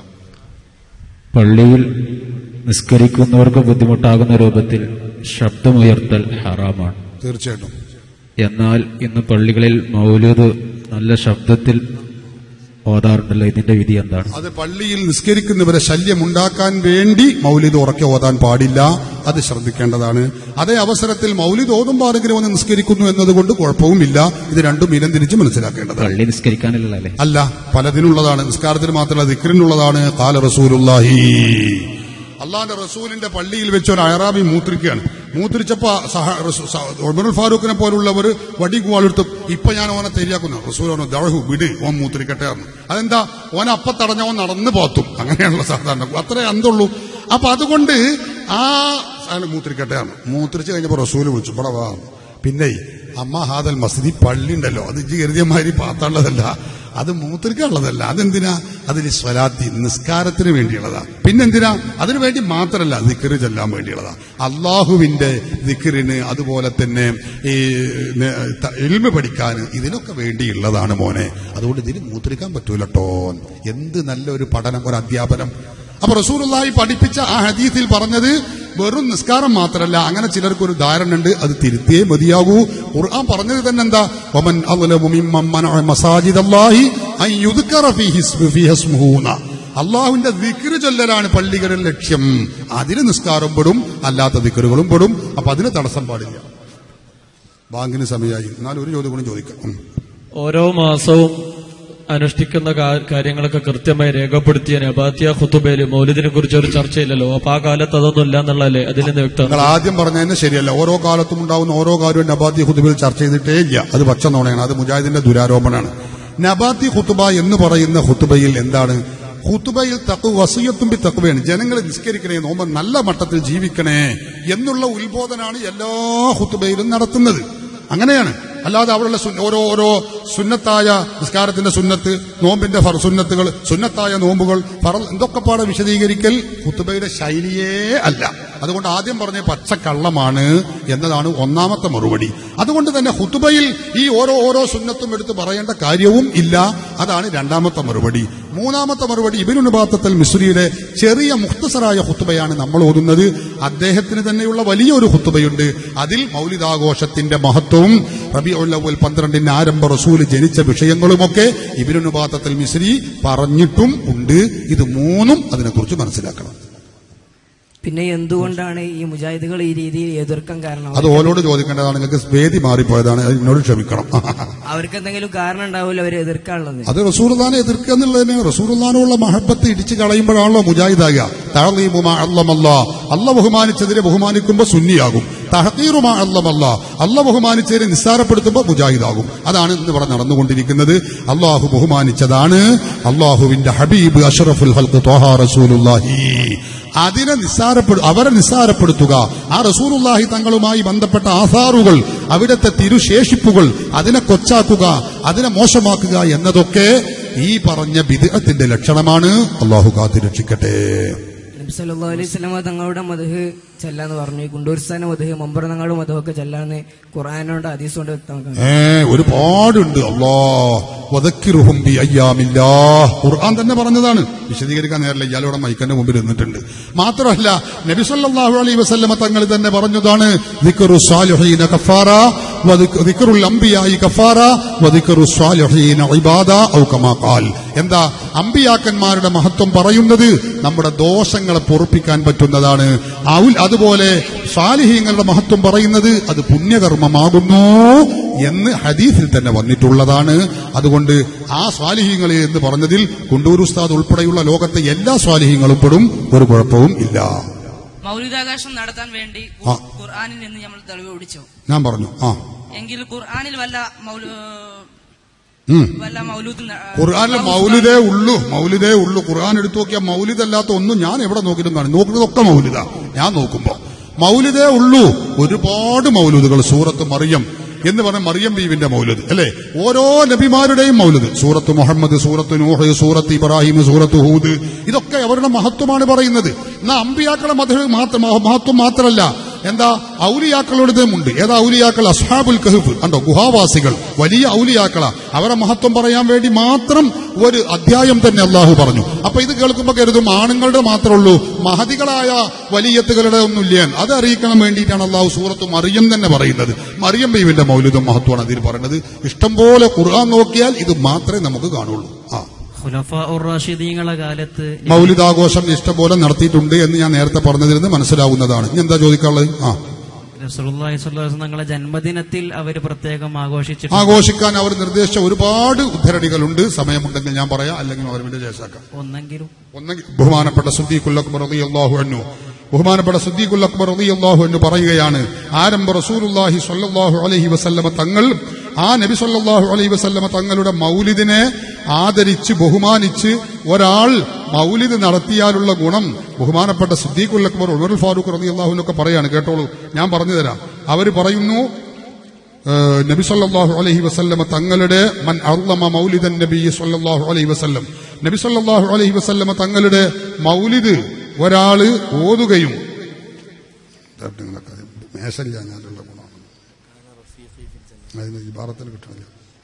പള്ളിയിൽ നിസ്കരിക്കുന്നവർക്ക് ബുദ്ധിമുട്ടാകുന്ന രൂപത്തിൽ ശബ്ദമുയർത്തൽ ഹറാമാണ് തീർച്ചയായിട്ടും എന്നാൽ ഇന്ന് പള്ളികളിൽ മൗലൂദ് നല്ല ശബ്ദത്തിൽ ഓതാറുണ്ടല്ലോ ഇതിന്റെ വിധി എന്താണ് അത് പള്ളിയിൽ നിസ്കരിക്കുന്നവരെ ശല്യമുണ്ടാക്കാൻ വേണ്ടി മൗലിദ് ഉറക്കെ ഓതാൻ പാടില്ല അത് ശ്രദ്ധിക്കേണ്ടതാണ് അതേ അവസരത്തിൽ മൗലിദ് ഓതുമ്പോൾ ആരെങ്കിലും ഒന്ന് നിസ്കരിക്കുന്നു എന്നതുകൊണ്ട് കുഴപ്പവുമില്ല ഇത് രണ്ടും ഇനം തിരിച്ച് മനസ്സിലാക്കേണ്ടതാണ് പള്ളി നിസ്കരിക്കാനല്ല അല്ലേ അല്ല പലതിനുള്ളതാണ് നിസ്കാരത്തിന് മാത്രമല്ല ദിക്റിനുള്ളതാണ് കാല റസൂലുള്ളാഹി അള്ളാന്റെ റസൂലിന്റെ പള്ളിയിൽ വെച്ച് ഒരു അയറാബി മൂത്രിക്കുകയാണ് മൂത്രിച്ചപ്പോ സഹ- റസൂ- സ- ഉമറുൽ ഫാറൂഖിനെ പോലുള്ളവർ വടി കുവാളെടുത്ത് ഇപ്പൊ ഞാൻ ഓനെ തെരിയാക്കുന്നു റസൂൽ പറഞ്ഞു ദഴഹു വിട് ഓൻ മൂത്രിക്കട്ടെ പറഞ്ഞു അതെന്താ ഓൻ അപ്പ തടഞ്ഞവൻ നടന്ന് പോത്തും അങ്ങനെയാണല്ലോ സാധാരണ അത്രേ അന്തുള്ളൂ അപ്പൊ അതുകൊണ്ട് ആ അയാൾ മൂത്രിക്കട്ടെ ആണ് മൂത്രിച്ച് കഴിഞ്ഞപ്പോ റസൂല് വിളിച്ചു ഇവിടെ വാ പിന്നെ അമ്മ ഹാദൽ മസ്ജിദി പള്ളി ഉണ്ടല്ലോ അത് ഇജ്ജ് കരുതിയമാതിരി പാത്തുള്ളതല്ല അത് മൂത്രിക്കുള്ളതല്ല അതെന്തിനാ അതിൽ സ്വലാത്തി നിസ്കാരത്തിന് വേണ്ടിയുള്ളതാ പിന്നെന്തിനാ അതിനു വേണ്ടി മാത്രമല്ല ദിക്കറ് ചെല്ലാൻ വേണ്ടിയുള്ളതാ അള്ളാഹുവിന്റെ ദിക്കറിന് അതുപോലെ തന്നെ ഈ ന- ത- എൽമ പഠിക്കാൻ ഇതിനൊക്കെ വേണ്ടിയുള്ളതാണ് മോനെ അതുകൊണ്ട് ഇതിന് മൂത്രിക്കാൻ പറ്റൂലട്ടോ എന്ത് നല്ലൊരു പഠനം ഒരു അധ്യാപനം അപ്പൊ റസൂലുള്ളാഹി പഠിപ്പിച്ച ആ ഹദീസിൽ പറഞ്ഞത് വെറും നിസ്കാരം മാത്രമല്ല അങ്ങനെ ചിലർക്ക് ഒരു ധാരണ ഉണ്ട് അത് തിരുത്തിയേ മതിയാകൂ ഖുർആൻ പറഞ്ഞത് തന്നെ എന്താ ഒമൻ അദ്ലമു മിമ്മൻ മനഅ മസാജിദല്ലാഹി അൻ യുദ്കറ ഫീഹി ഇസ്മു- ഫീഹി ഇസ്മുഹു ന്ന. അള്ളാഹുവിന്റെ ദിക്റ് ചൊല്ലലാണ് പള്ളികളിൽ ലക്ഷ്യം അതിന് നിസ്കാരം പെടും അല്ലാത്ത ദിക്റുകളും പെടും അപ്പൊ അതിന് തടസ്സം പാടില്ല ബാങ്കിന് സമയമായി എന്നാൽ ഒരു ചോദ്യം കൂടി ചോദിക്കാം ഉം. ഓരോ മാസവും അനുഷ്ഠിക്കുന്ന കാ- കാര്യങ്ങളൊക്കെ കൃത്യമായി രേഖപ്പെടുത്തിയ നബാത്തിയ ഖുത്തുബയില് മൗലിദിനെ കുറിച്ച് ഒരു ചർച്ചയില്ലല്ലോ അപ്പൊ ആ കാലത്ത് അതൊന്നും ഇല്ല എന്നുള്ളതല്ലേ അതിൽ നിന്ന് വ്യക്തം നിങ്ങൾ ആദ്യം പറഞ്ഞതിന് ശരിയല്ല ഓരോ കാലത്തും ഉണ്ടാവുന്ന ഓരോ കാര്യവും നബാത്തി ഖുതുബിൽ ചർച്ച ചെയ്തിട്ടേ ഇല്ല അത് പക്ഷ നോണയാണ് അത് മുജാഹിദിന്റെ ദുരാരോപണമാണ് നബാത്തി ഖുത്തുബ എന്ന് പറയുന്ന ഖുത്തുബയിൽ എന്താണ് ഖുത്തുബയിൽ തക്കു വസീയത്തും ബി തക്കുവയാണ് ജനങ്ങൾ നിസ്കരിക്കണേ നോമ്പ് നല്ല മട്ടത്തിൽ ജീവിക്കണേ എന്നുള്ള ഉത്ബോധനാണ് എല്ലാ ഖുത്തുബയിലും നടത്തുന്നത് അങ്ങനെയാണ് അല്ലാതെ അവിടെയുള്ള സുന്ന- ഓരോ ഓരോ സുന്നത്തായ നിസ്കാരത്തിന്റെ സുന്നത്ത് നോമ്പിന്റെ ഫർ സുന്നത്തുകൾ സുന്നത്തായ നോമ്പുകൾ ഫറ എന്തൊക്കെ പാടെ വിശദീകരിക്കൽ കുത്തുബയുടെ ശൈലിയേ അല്ല അതുകൊണ്ട് ആദ്യം പറഞ്ഞ പച്ചക്കള്ളമാണ് എന്നതാണ് ഒന്നാമത്തെ മറുപടി അതുകൊണ്ട് തന്നെ ഹുത്തുബയിൽ ഈ ഓരോ ഓരോ സുന്നത്തും എടുത്ത് പറയേണ്ട കാര്യവും ഇല്ല അതാണ് രണ്ടാമത്തെ മറുപടി മൂന്നാമത്തെ മറുപടി ഇബിനുബാത്തൽ മിസ്രിയുടെ ചെറിയ മുഖ്തസറായ ഹുത്തുബയാണ് നമ്മൾ ഓതുന്നത് അദ്ദേഹത്തിന് തന്നെയുള്ള വലിയൊരു ഹുത്തുബയുണ്ട് അതിൽ മൗലിതാഘോഷത്തിന്റെ മഹത്വവും റബി ഉല്ലവൽ പന്ത്രണ്ടിന് ആരംഭ റസൂല് ജനിച്ച വിഷയങ്ങളുമൊക്കെ ഇബിനുബാത്തൽ മിസ്രി പറഞ്ഞിട്ടും ഉണ്ട് ഇത് മൂന്നും അതിനെക്കുറിച്ച് മനസ്സിലാക്കണം പിന്നെ എന്തുകൊണ്ടാണ് ഈ മുജാഹിദുകൾ ഈ രീതിയിൽ എതിർക്കാൻ കാരണം അത് ഓരോട് ചോദിക്കേണ്ടതാണ് നിങ്ങൾക്ക് വേദി മാറിപ്പോയതാണ് അത് എന്നോട് ക്ഷമിക്കണം അവർക്ക് എന്തെങ്കിലും കാരണം ഉണ്ടാവില്ല അവരെ എതിർക്കാനുള്ളത് അത് റസൂർദാനെ എതിർക്കുക എന്നുള്ളതിന് റസൂർദാനോടുള്ള മഹബത്ത് ഇടിച്ചു കളയുമ്പോഴാണല്ലോ മുജാഹിദാകുക തഴലീമുമാ അല്ലമല്ല അല്ല ബഹുമാനിച്ചതിനെ ബഹുമാനിക്കുമ്പോൾ സുന്നിയാകും തഹീറുമാ അല്ലമല്ല അല്ല ബഹുമാനിച്ചതിനെ നിസ്സാരപ്പെടുത്തുമ്പോൾ മുജാഹിദാകും അതാണ് ഇന്ന് ഇവിടെ നടന്നുകൊണ്ടിരിക്കുന്നത് അള്ളാഹു ബഹുമാനിച്ചതാണ് അള്ളാഹുവിന്റെ ഹബീബ് അഷറഫുൽ ഹൽക്ക് ത്വഹാ റസൂലുല്ലാഹി അതിനെ നിസ്സാരപ്പെടു അവരെ നിസ്സാരപ്പെടുത്തുക ആ റസൂലുള്ളാഹി തങ്ങളുമായി ബന്ധപ്പെട്ട ആധാറുകൾ അവിടുത്തെ തിരുശേഷിപ്പുകൾ അതിനെ കൊച്ചാക്കുക അതിനെ മോശമാക്കുക എന്നതൊക്കെ ഈ പറഞ്ഞ ബിദ്അത്തിന്റെ ലക്ഷണമാണ് അള്ളാഹു കാത്തിരക്ഷിക്കട്ടെ നബി സല്ലല്ലാഹു അലൈഹി വസല്ലമ തങ്ങളുടെ മധുഹ് ചെല്ലാന്ന് പറഞ്ഞു ഈ കുണ്ടൂർസ്ഥാന മധുഹ് മമ്പറ തങ്ങളുടെ മധുഹൊക്കെ ചെല്ലാന്ന് ഖുർആാനോട് ഹദീസ് കൊണ്ട് വ്യക്തമാക്കാൻ ഏ ഒരുപാടുണ്ട് അള്ളാ വദക്കിറുഹും ബി അയ്യാമില്ലാ ഖുർആൻ തന്നെ പറഞ്ഞതാണ് വിശദീകരിക്കാൻ നേരല്ല ഇയാളുടെ മൈക്കന്റെ മുമ്പിൽ നിന്നിട്ടുണ്ട് മാത്രമല്ല നബി സല്ലല്ലാഹു അലൈഹി വസല്ലമ തങ്ങൾ തന്നെ പറഞ്ഞതാണ് ദിക്റു സാലിഹീന കഫാറ വദിക്- ദിക്റുൽ അംബിയായി കഫാറ വദിക്റു സാലിഹീന ഇബാദ ഔ കമാ ഖാൽ എന്താ അമ്പിയാക്കന്മാരുടെ മഹത്വം പറയുന്നത് നമ്മുടെ ദോഷങ്ങളെ പൊറുപ്പിക്കാൻ പറ്റുന്നതാണ് ഔൽ അതുപോലെ സാലിഹീങ്ങളുടെ മഹത്വം പറയുന്നത് അത് പുണ്യകർമ്മമാകുന്നു എന്ന് ഹദീസിൽ തന്നെ വന്നിട്ടുള്ളതാണ് അതുകൊണ്ട് ആ സ്വാലിഹീങ്ങളെ എന്ന് പറഞ്ഞതിൽ കുണ്ടൂർ ഉസ്താദ് ഉൾപ്പെടെയുള്ള ലോകത്തെ എല്ലാ സ്വാലിഹീങ്ങളും പെടും ഒരു കുഴപ്പവും ഇല്ല മൗലികാകാശം നടത്താൻ വേണ്ടി ആ. ഖുർആാനിൽ നിന്ന് നമ്മൾ തെളിവ് പിടിച്ചു ഞാൻ പറഞ്ഞു ആ എങ്കിൽ ഖുർആാനിൽ വല്ല മൗലു ഉം. വല്ല മൗലൂദ് ന- ഖുർആാനിൽ മൗലിദേ ഉള്ളൂ മൗലിദേ ഉള്ളൂ ഖുർആൻ എടുത്തു നോക്കിയാൽ മൗലിദല്ലാത്ത ഒന്നും ഞാൻ എവിടെ നോക്കിയിട്ടും കാണും നോക്കുന്നതൊക്കെ മൗലിദ ഞാൻ നോക്കുമ്പോ മൗലിദേ ഉള്ളൂ ഒരുപാട് മൗലുദുകൾ സൂറത്ത് മറിയം എന്ന് പറഞ്ഞ മറിയം ബീവിന്റെ മൗലുദ് അല്ലെ ഓരോ നബിമാരുടെയും മൗലുദ് സൂറത്ത് മുഹമ്മദ് സൂറത്ത് നൂഹ് സൂറത്ത് ഇബ്രാഹിം സൂറത്ത് ഹൂദ് ഇതൊക്കെ അവരുടെ മഹത്വമാണ് പറയുന്നത് എന്നാ അമ്പിയാക്കളെ മത മാത്രം മഹത്വം മാത്രമല്ല എന്താ ഔലിയാക്കളുടേതുമുണ്ട് ഏതാ ഔലിയാക്കൾ അസ്ഹാബുൽ കഹഫ് കണ്ടോ ഗുഹാവാസികൾ വലിയ ഔലിയാക്കളാ അവരെ മഹത്വം പറയാൻ വേണ്ടി മാത്രം ഒരു അധ്യായം തന്നെ അള്ളാഹു പറഞ്ഞു അപ്പൊ ഇത് കേൾക്കുമ്പോ കരുതും ആണുങ്ങളുടെ മാത്രമേ ഉള്ളൂ മഹതികളായ വലിയത്തുകളുടെ ഒന്നുമില്ല അത് അറിയിക്കണം വേണ്ടിയിട്ടാണ് അള്ളാഹു സൂറത്ത് മറിയം തന്നെ പറയുന്നത് മറിയം ബീവിന്റെ മൗലികം മഹത്വമാണ് അതിൽ പറയുന്നത് ഇഷ്ടംപോലെ ഖുർആൻ നോക്കിയാൽ ഇത് മാത്രമേ നമുക്ക് കാണുള്ളൂ ആ ഖുലഫ ഉർ റാഷിദീങ്ങളെ കാലത്ത് മൗലിദാഘോഷം ഇഷ്ടംപോലെ നടത്തിയിട്ടുണ്ട് എന്ന് ഞാൻ നേരത്തെ പറഞ്ഞതിൽ നിന്ന് മനസ്സിലാവുന്നതാണ് ഇനി എന്താ ചോദിക്കാനുള്ളത് ആ റസൂലുള്ളാഹി സ്വല്ലല്ലാഹു അലൈഹി വസല്ലം തങ്ങളെ ജന്മദിനത്തിൽ അവർ പ്രത്യേകം ആഘോഷിച്ചിട്ടുണ്ട് ആഘോഷിക്കാൻ അവർ നിർദ്ദേശിച്ച ഒരുപാട് ഉദ്ധരണികളുണ്ട് സമയമുണ്ടെങ്കിൽ ഞാൻ പറയാം അല്ലെങ്കിൽ അവർ വേണ്ടി ശേഷാക്കാം ഒന്നെങ്കിലും ഒന്നെങ്കിൽ ബഹുമാനപ്പെട്ട സുദ്ദീഖുൽ അക്ബർ റളിയല്ലാഹു അൻഹു ബഹുമാനപ്പെട്ട സുദ്ദീഖുൽ അക്ബർ റളിയല്ലാഹു അൻഹു പറയുകയാണ് ആരംഭ റസൂലുള്ളാഹി സ്വല്ലല്ലാഹു അലൈഹി വസല്ലമ തങ്ങൾ ആ നബി സല്ലല്ലാഹു അലൈഹി വസല്ലമ തങ്ങളുടെ മൗലിദിനെ ആദരിച്ച് ബഹുമാനിച്ച് ഒരാൾ മൗലിദ് നടത്തിയാലുള്ള ഗുണം ബഹുമാനപ്പെട്ട സുദ്ദീഖുൽ അക്ബർ ഉമറുൽ ഫാറൂഖ് റളിയല്ലാഹുവിനൊക്കെ പറയാണ് കേട്ടോളൂ ഞാൻ പറഞ്ഞു തരാം അവർ പറയുന്നു ഏഹ് നബി സല്ലല്ലാഹു അലൈഹി വസല്ലമ തങ്ങളുടെ മൻ അർളമ മൗലിദൻ നബി സല്ലല്ലാഹു അലൈഹി വസല്ലം നബി സല്ലല്ലാഹു അലൈഹി വസല്ലമ തങ്ങളുടെ മൗലിദ് ഒരാള് ഓതുകയും മേശല്ല ഞാനുള്ള ഗുണമാണ് അതിന് ഈ ഭാരത്തിൽ കിട്ടണില്ല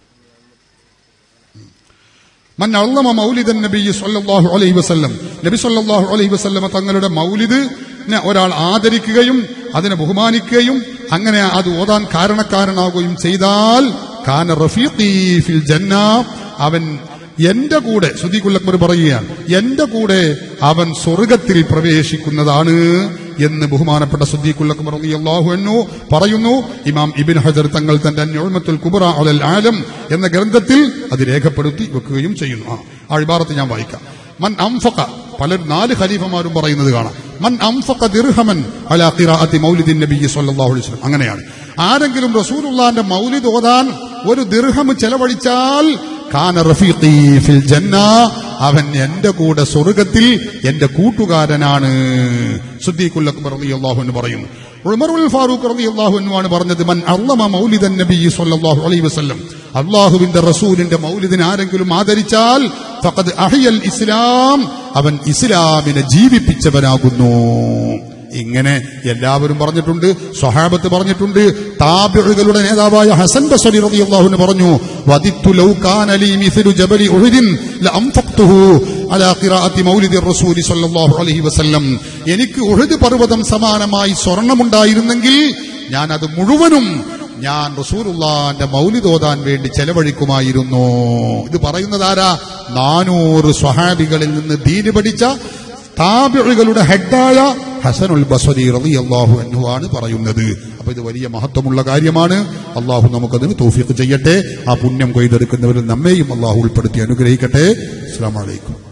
മൻ അള്ളമ മൗലിദൻ നബി സല്ലല്ലാഹു അലൈഹി വസല്ലം നബി സല്ലല്ലാഹു അലൈഹി വസല്ലമ തങ്ങളുടെ മൗലിദ് ഒരാൾ ആദരിക്കുകയും അതിനെ ബഹുമാനിക്കുകയും അങ്ങനെ അത് ഓതാൻ കാരണക്കാരനാവുകയും ചെയ്താൽ കാന റഫീഖി ഫിൽ ജന്ന അവൻ എന്റെ കൂടെ സുദീഖുൽ അക്ബർ പറയുകയാണ് എന്റെ കൂടെ അവൻ സ്വർഗത്തിൽ പ്രവേശിക്കുന്നതാണ് എന്ന് ബഹുമാനപ്പെട്ട സുദ്ദീഖുൽ അക്ബർ റളിയല്ലാഹു അൻഹു പറയുന്നു ഇമാം ഇബിൻ ഹജർ തങ്ങൾ തന്റെ അന്യോമത്തുൽ കുബറ അലൽ ആലം എന്ന ഗ്രന്ഥത്തിൽ അത് രേഖപ്പെടുത്തി വെക്കുകയും ചെയ്യുന്നു ആ ആ ഇബാറത്ത് ഞാൻ വായിക്കാം മൻ അംഫഖ പല നാല് ഖലീഫമാരും പറയുന്നത് കാണാം മൻ അംഫഖ ദിർഹമൻ അലാ ഖിറാഅത്തി മൗലിദിൻ നബി സല്ലല്ലാഹു അലൈഹി വസല്ലം അങ്ങനെയാണ് ആരെങ്കിലും റസൂലുള്ളാഹിന്റെ മൗലിദ് ഓതാൻ ഒരു ദിർഹം ചെലവഴിച്ചാൽ കാന റഫീഖി ഫിൽ ജന്ന അവൻ എന്റെ കൂടെ സ്വർഗത്തിൽ എന്റെ കൂട്ടുകാരനാണ് സുദ്ദീഖുൽ അക്ബർ റളിയല്ലാഹു അൻഹു പറയുന്നു ഉമറുൽ ഫാറൂഖ് റളിയല്ലാഹു അൻഹു ആണ് പറഞ്ഞത് മൻ അള്ളമ മൗലിദൻ നബി സ്വല്ലല്ലാഹു അലൈഹി വസല്ലം അള്ളാഹുവിന്റെ റസൂലിന്റെ മൗലിദിനെ ആരെങ്കിലും ആദരിച്ചാൽ ഫഖദ് അഹിയൽ ഇസ്ലാം അവൻ ഇസ്ലാമിനെ ജീവിപ്പിച്ചവനാകുന്നു ഇങ്ങനെ എല്ലാവരും പറഞ്ഞിട്ടുണ്ട് സ്വഹാബത്ത് പറഞ്ഞിട്ടുണ്ട് താബിഉകളുടെ നേതാവായ ഹസൻ ബസരി റളിയല്ലാഹു പറഞ്ഞു വദിത്തു ലൗ കാന ലീ മിസ്ലു ജബലി ഉഹുദിൻ ലഅൻഫഖ്തുഹു അലാ ഖിറാഅത്തി മൗലിദി റസൂൽ സ്വല്ലല്ലാഹു അലൈഹി വസല്ലം എനിക്ക് ഉഹദ് പർവ്വതം സമാനമായി സ്വർണമുണ്ടായിരുന്നെങ്കിൽ ഞാൻ അത് മുഴുവനും ഞാൻ റസൂലുള്ളാന്റെ മൗലിദ് ഓതാൻ വേണ്ടി ചെലവഴിക്കുമായിരുന്നു ഇത് പറയുന്നത് ആരാ നാനൂറ് സ്വഹാബികളിൽ നിന്ന് ദീന് പഠിച്ച താബികളുടെ ഹെഡായ ഹസനുൽ ബസരി റളിയല്ലാഹു അൻഹു ആണ് പറയുന്നത് അപ്പൊ ഇത് വലിയ മഹത്വമുള്ള കാര്യമാണ് അള്ളാഹു നമുക്കതിന് തൗഫീഖ് ചെയ്യട്ടെ ആ പുണ്യം കൊയ്തെടുക്കുന്നവരിൽ നമ്മെയും അള്ളാഹു ഉൾപ്പെടുത്തി അനുഗ്രഹിക്കട്ടെ അസ്സാം വലൈക്കും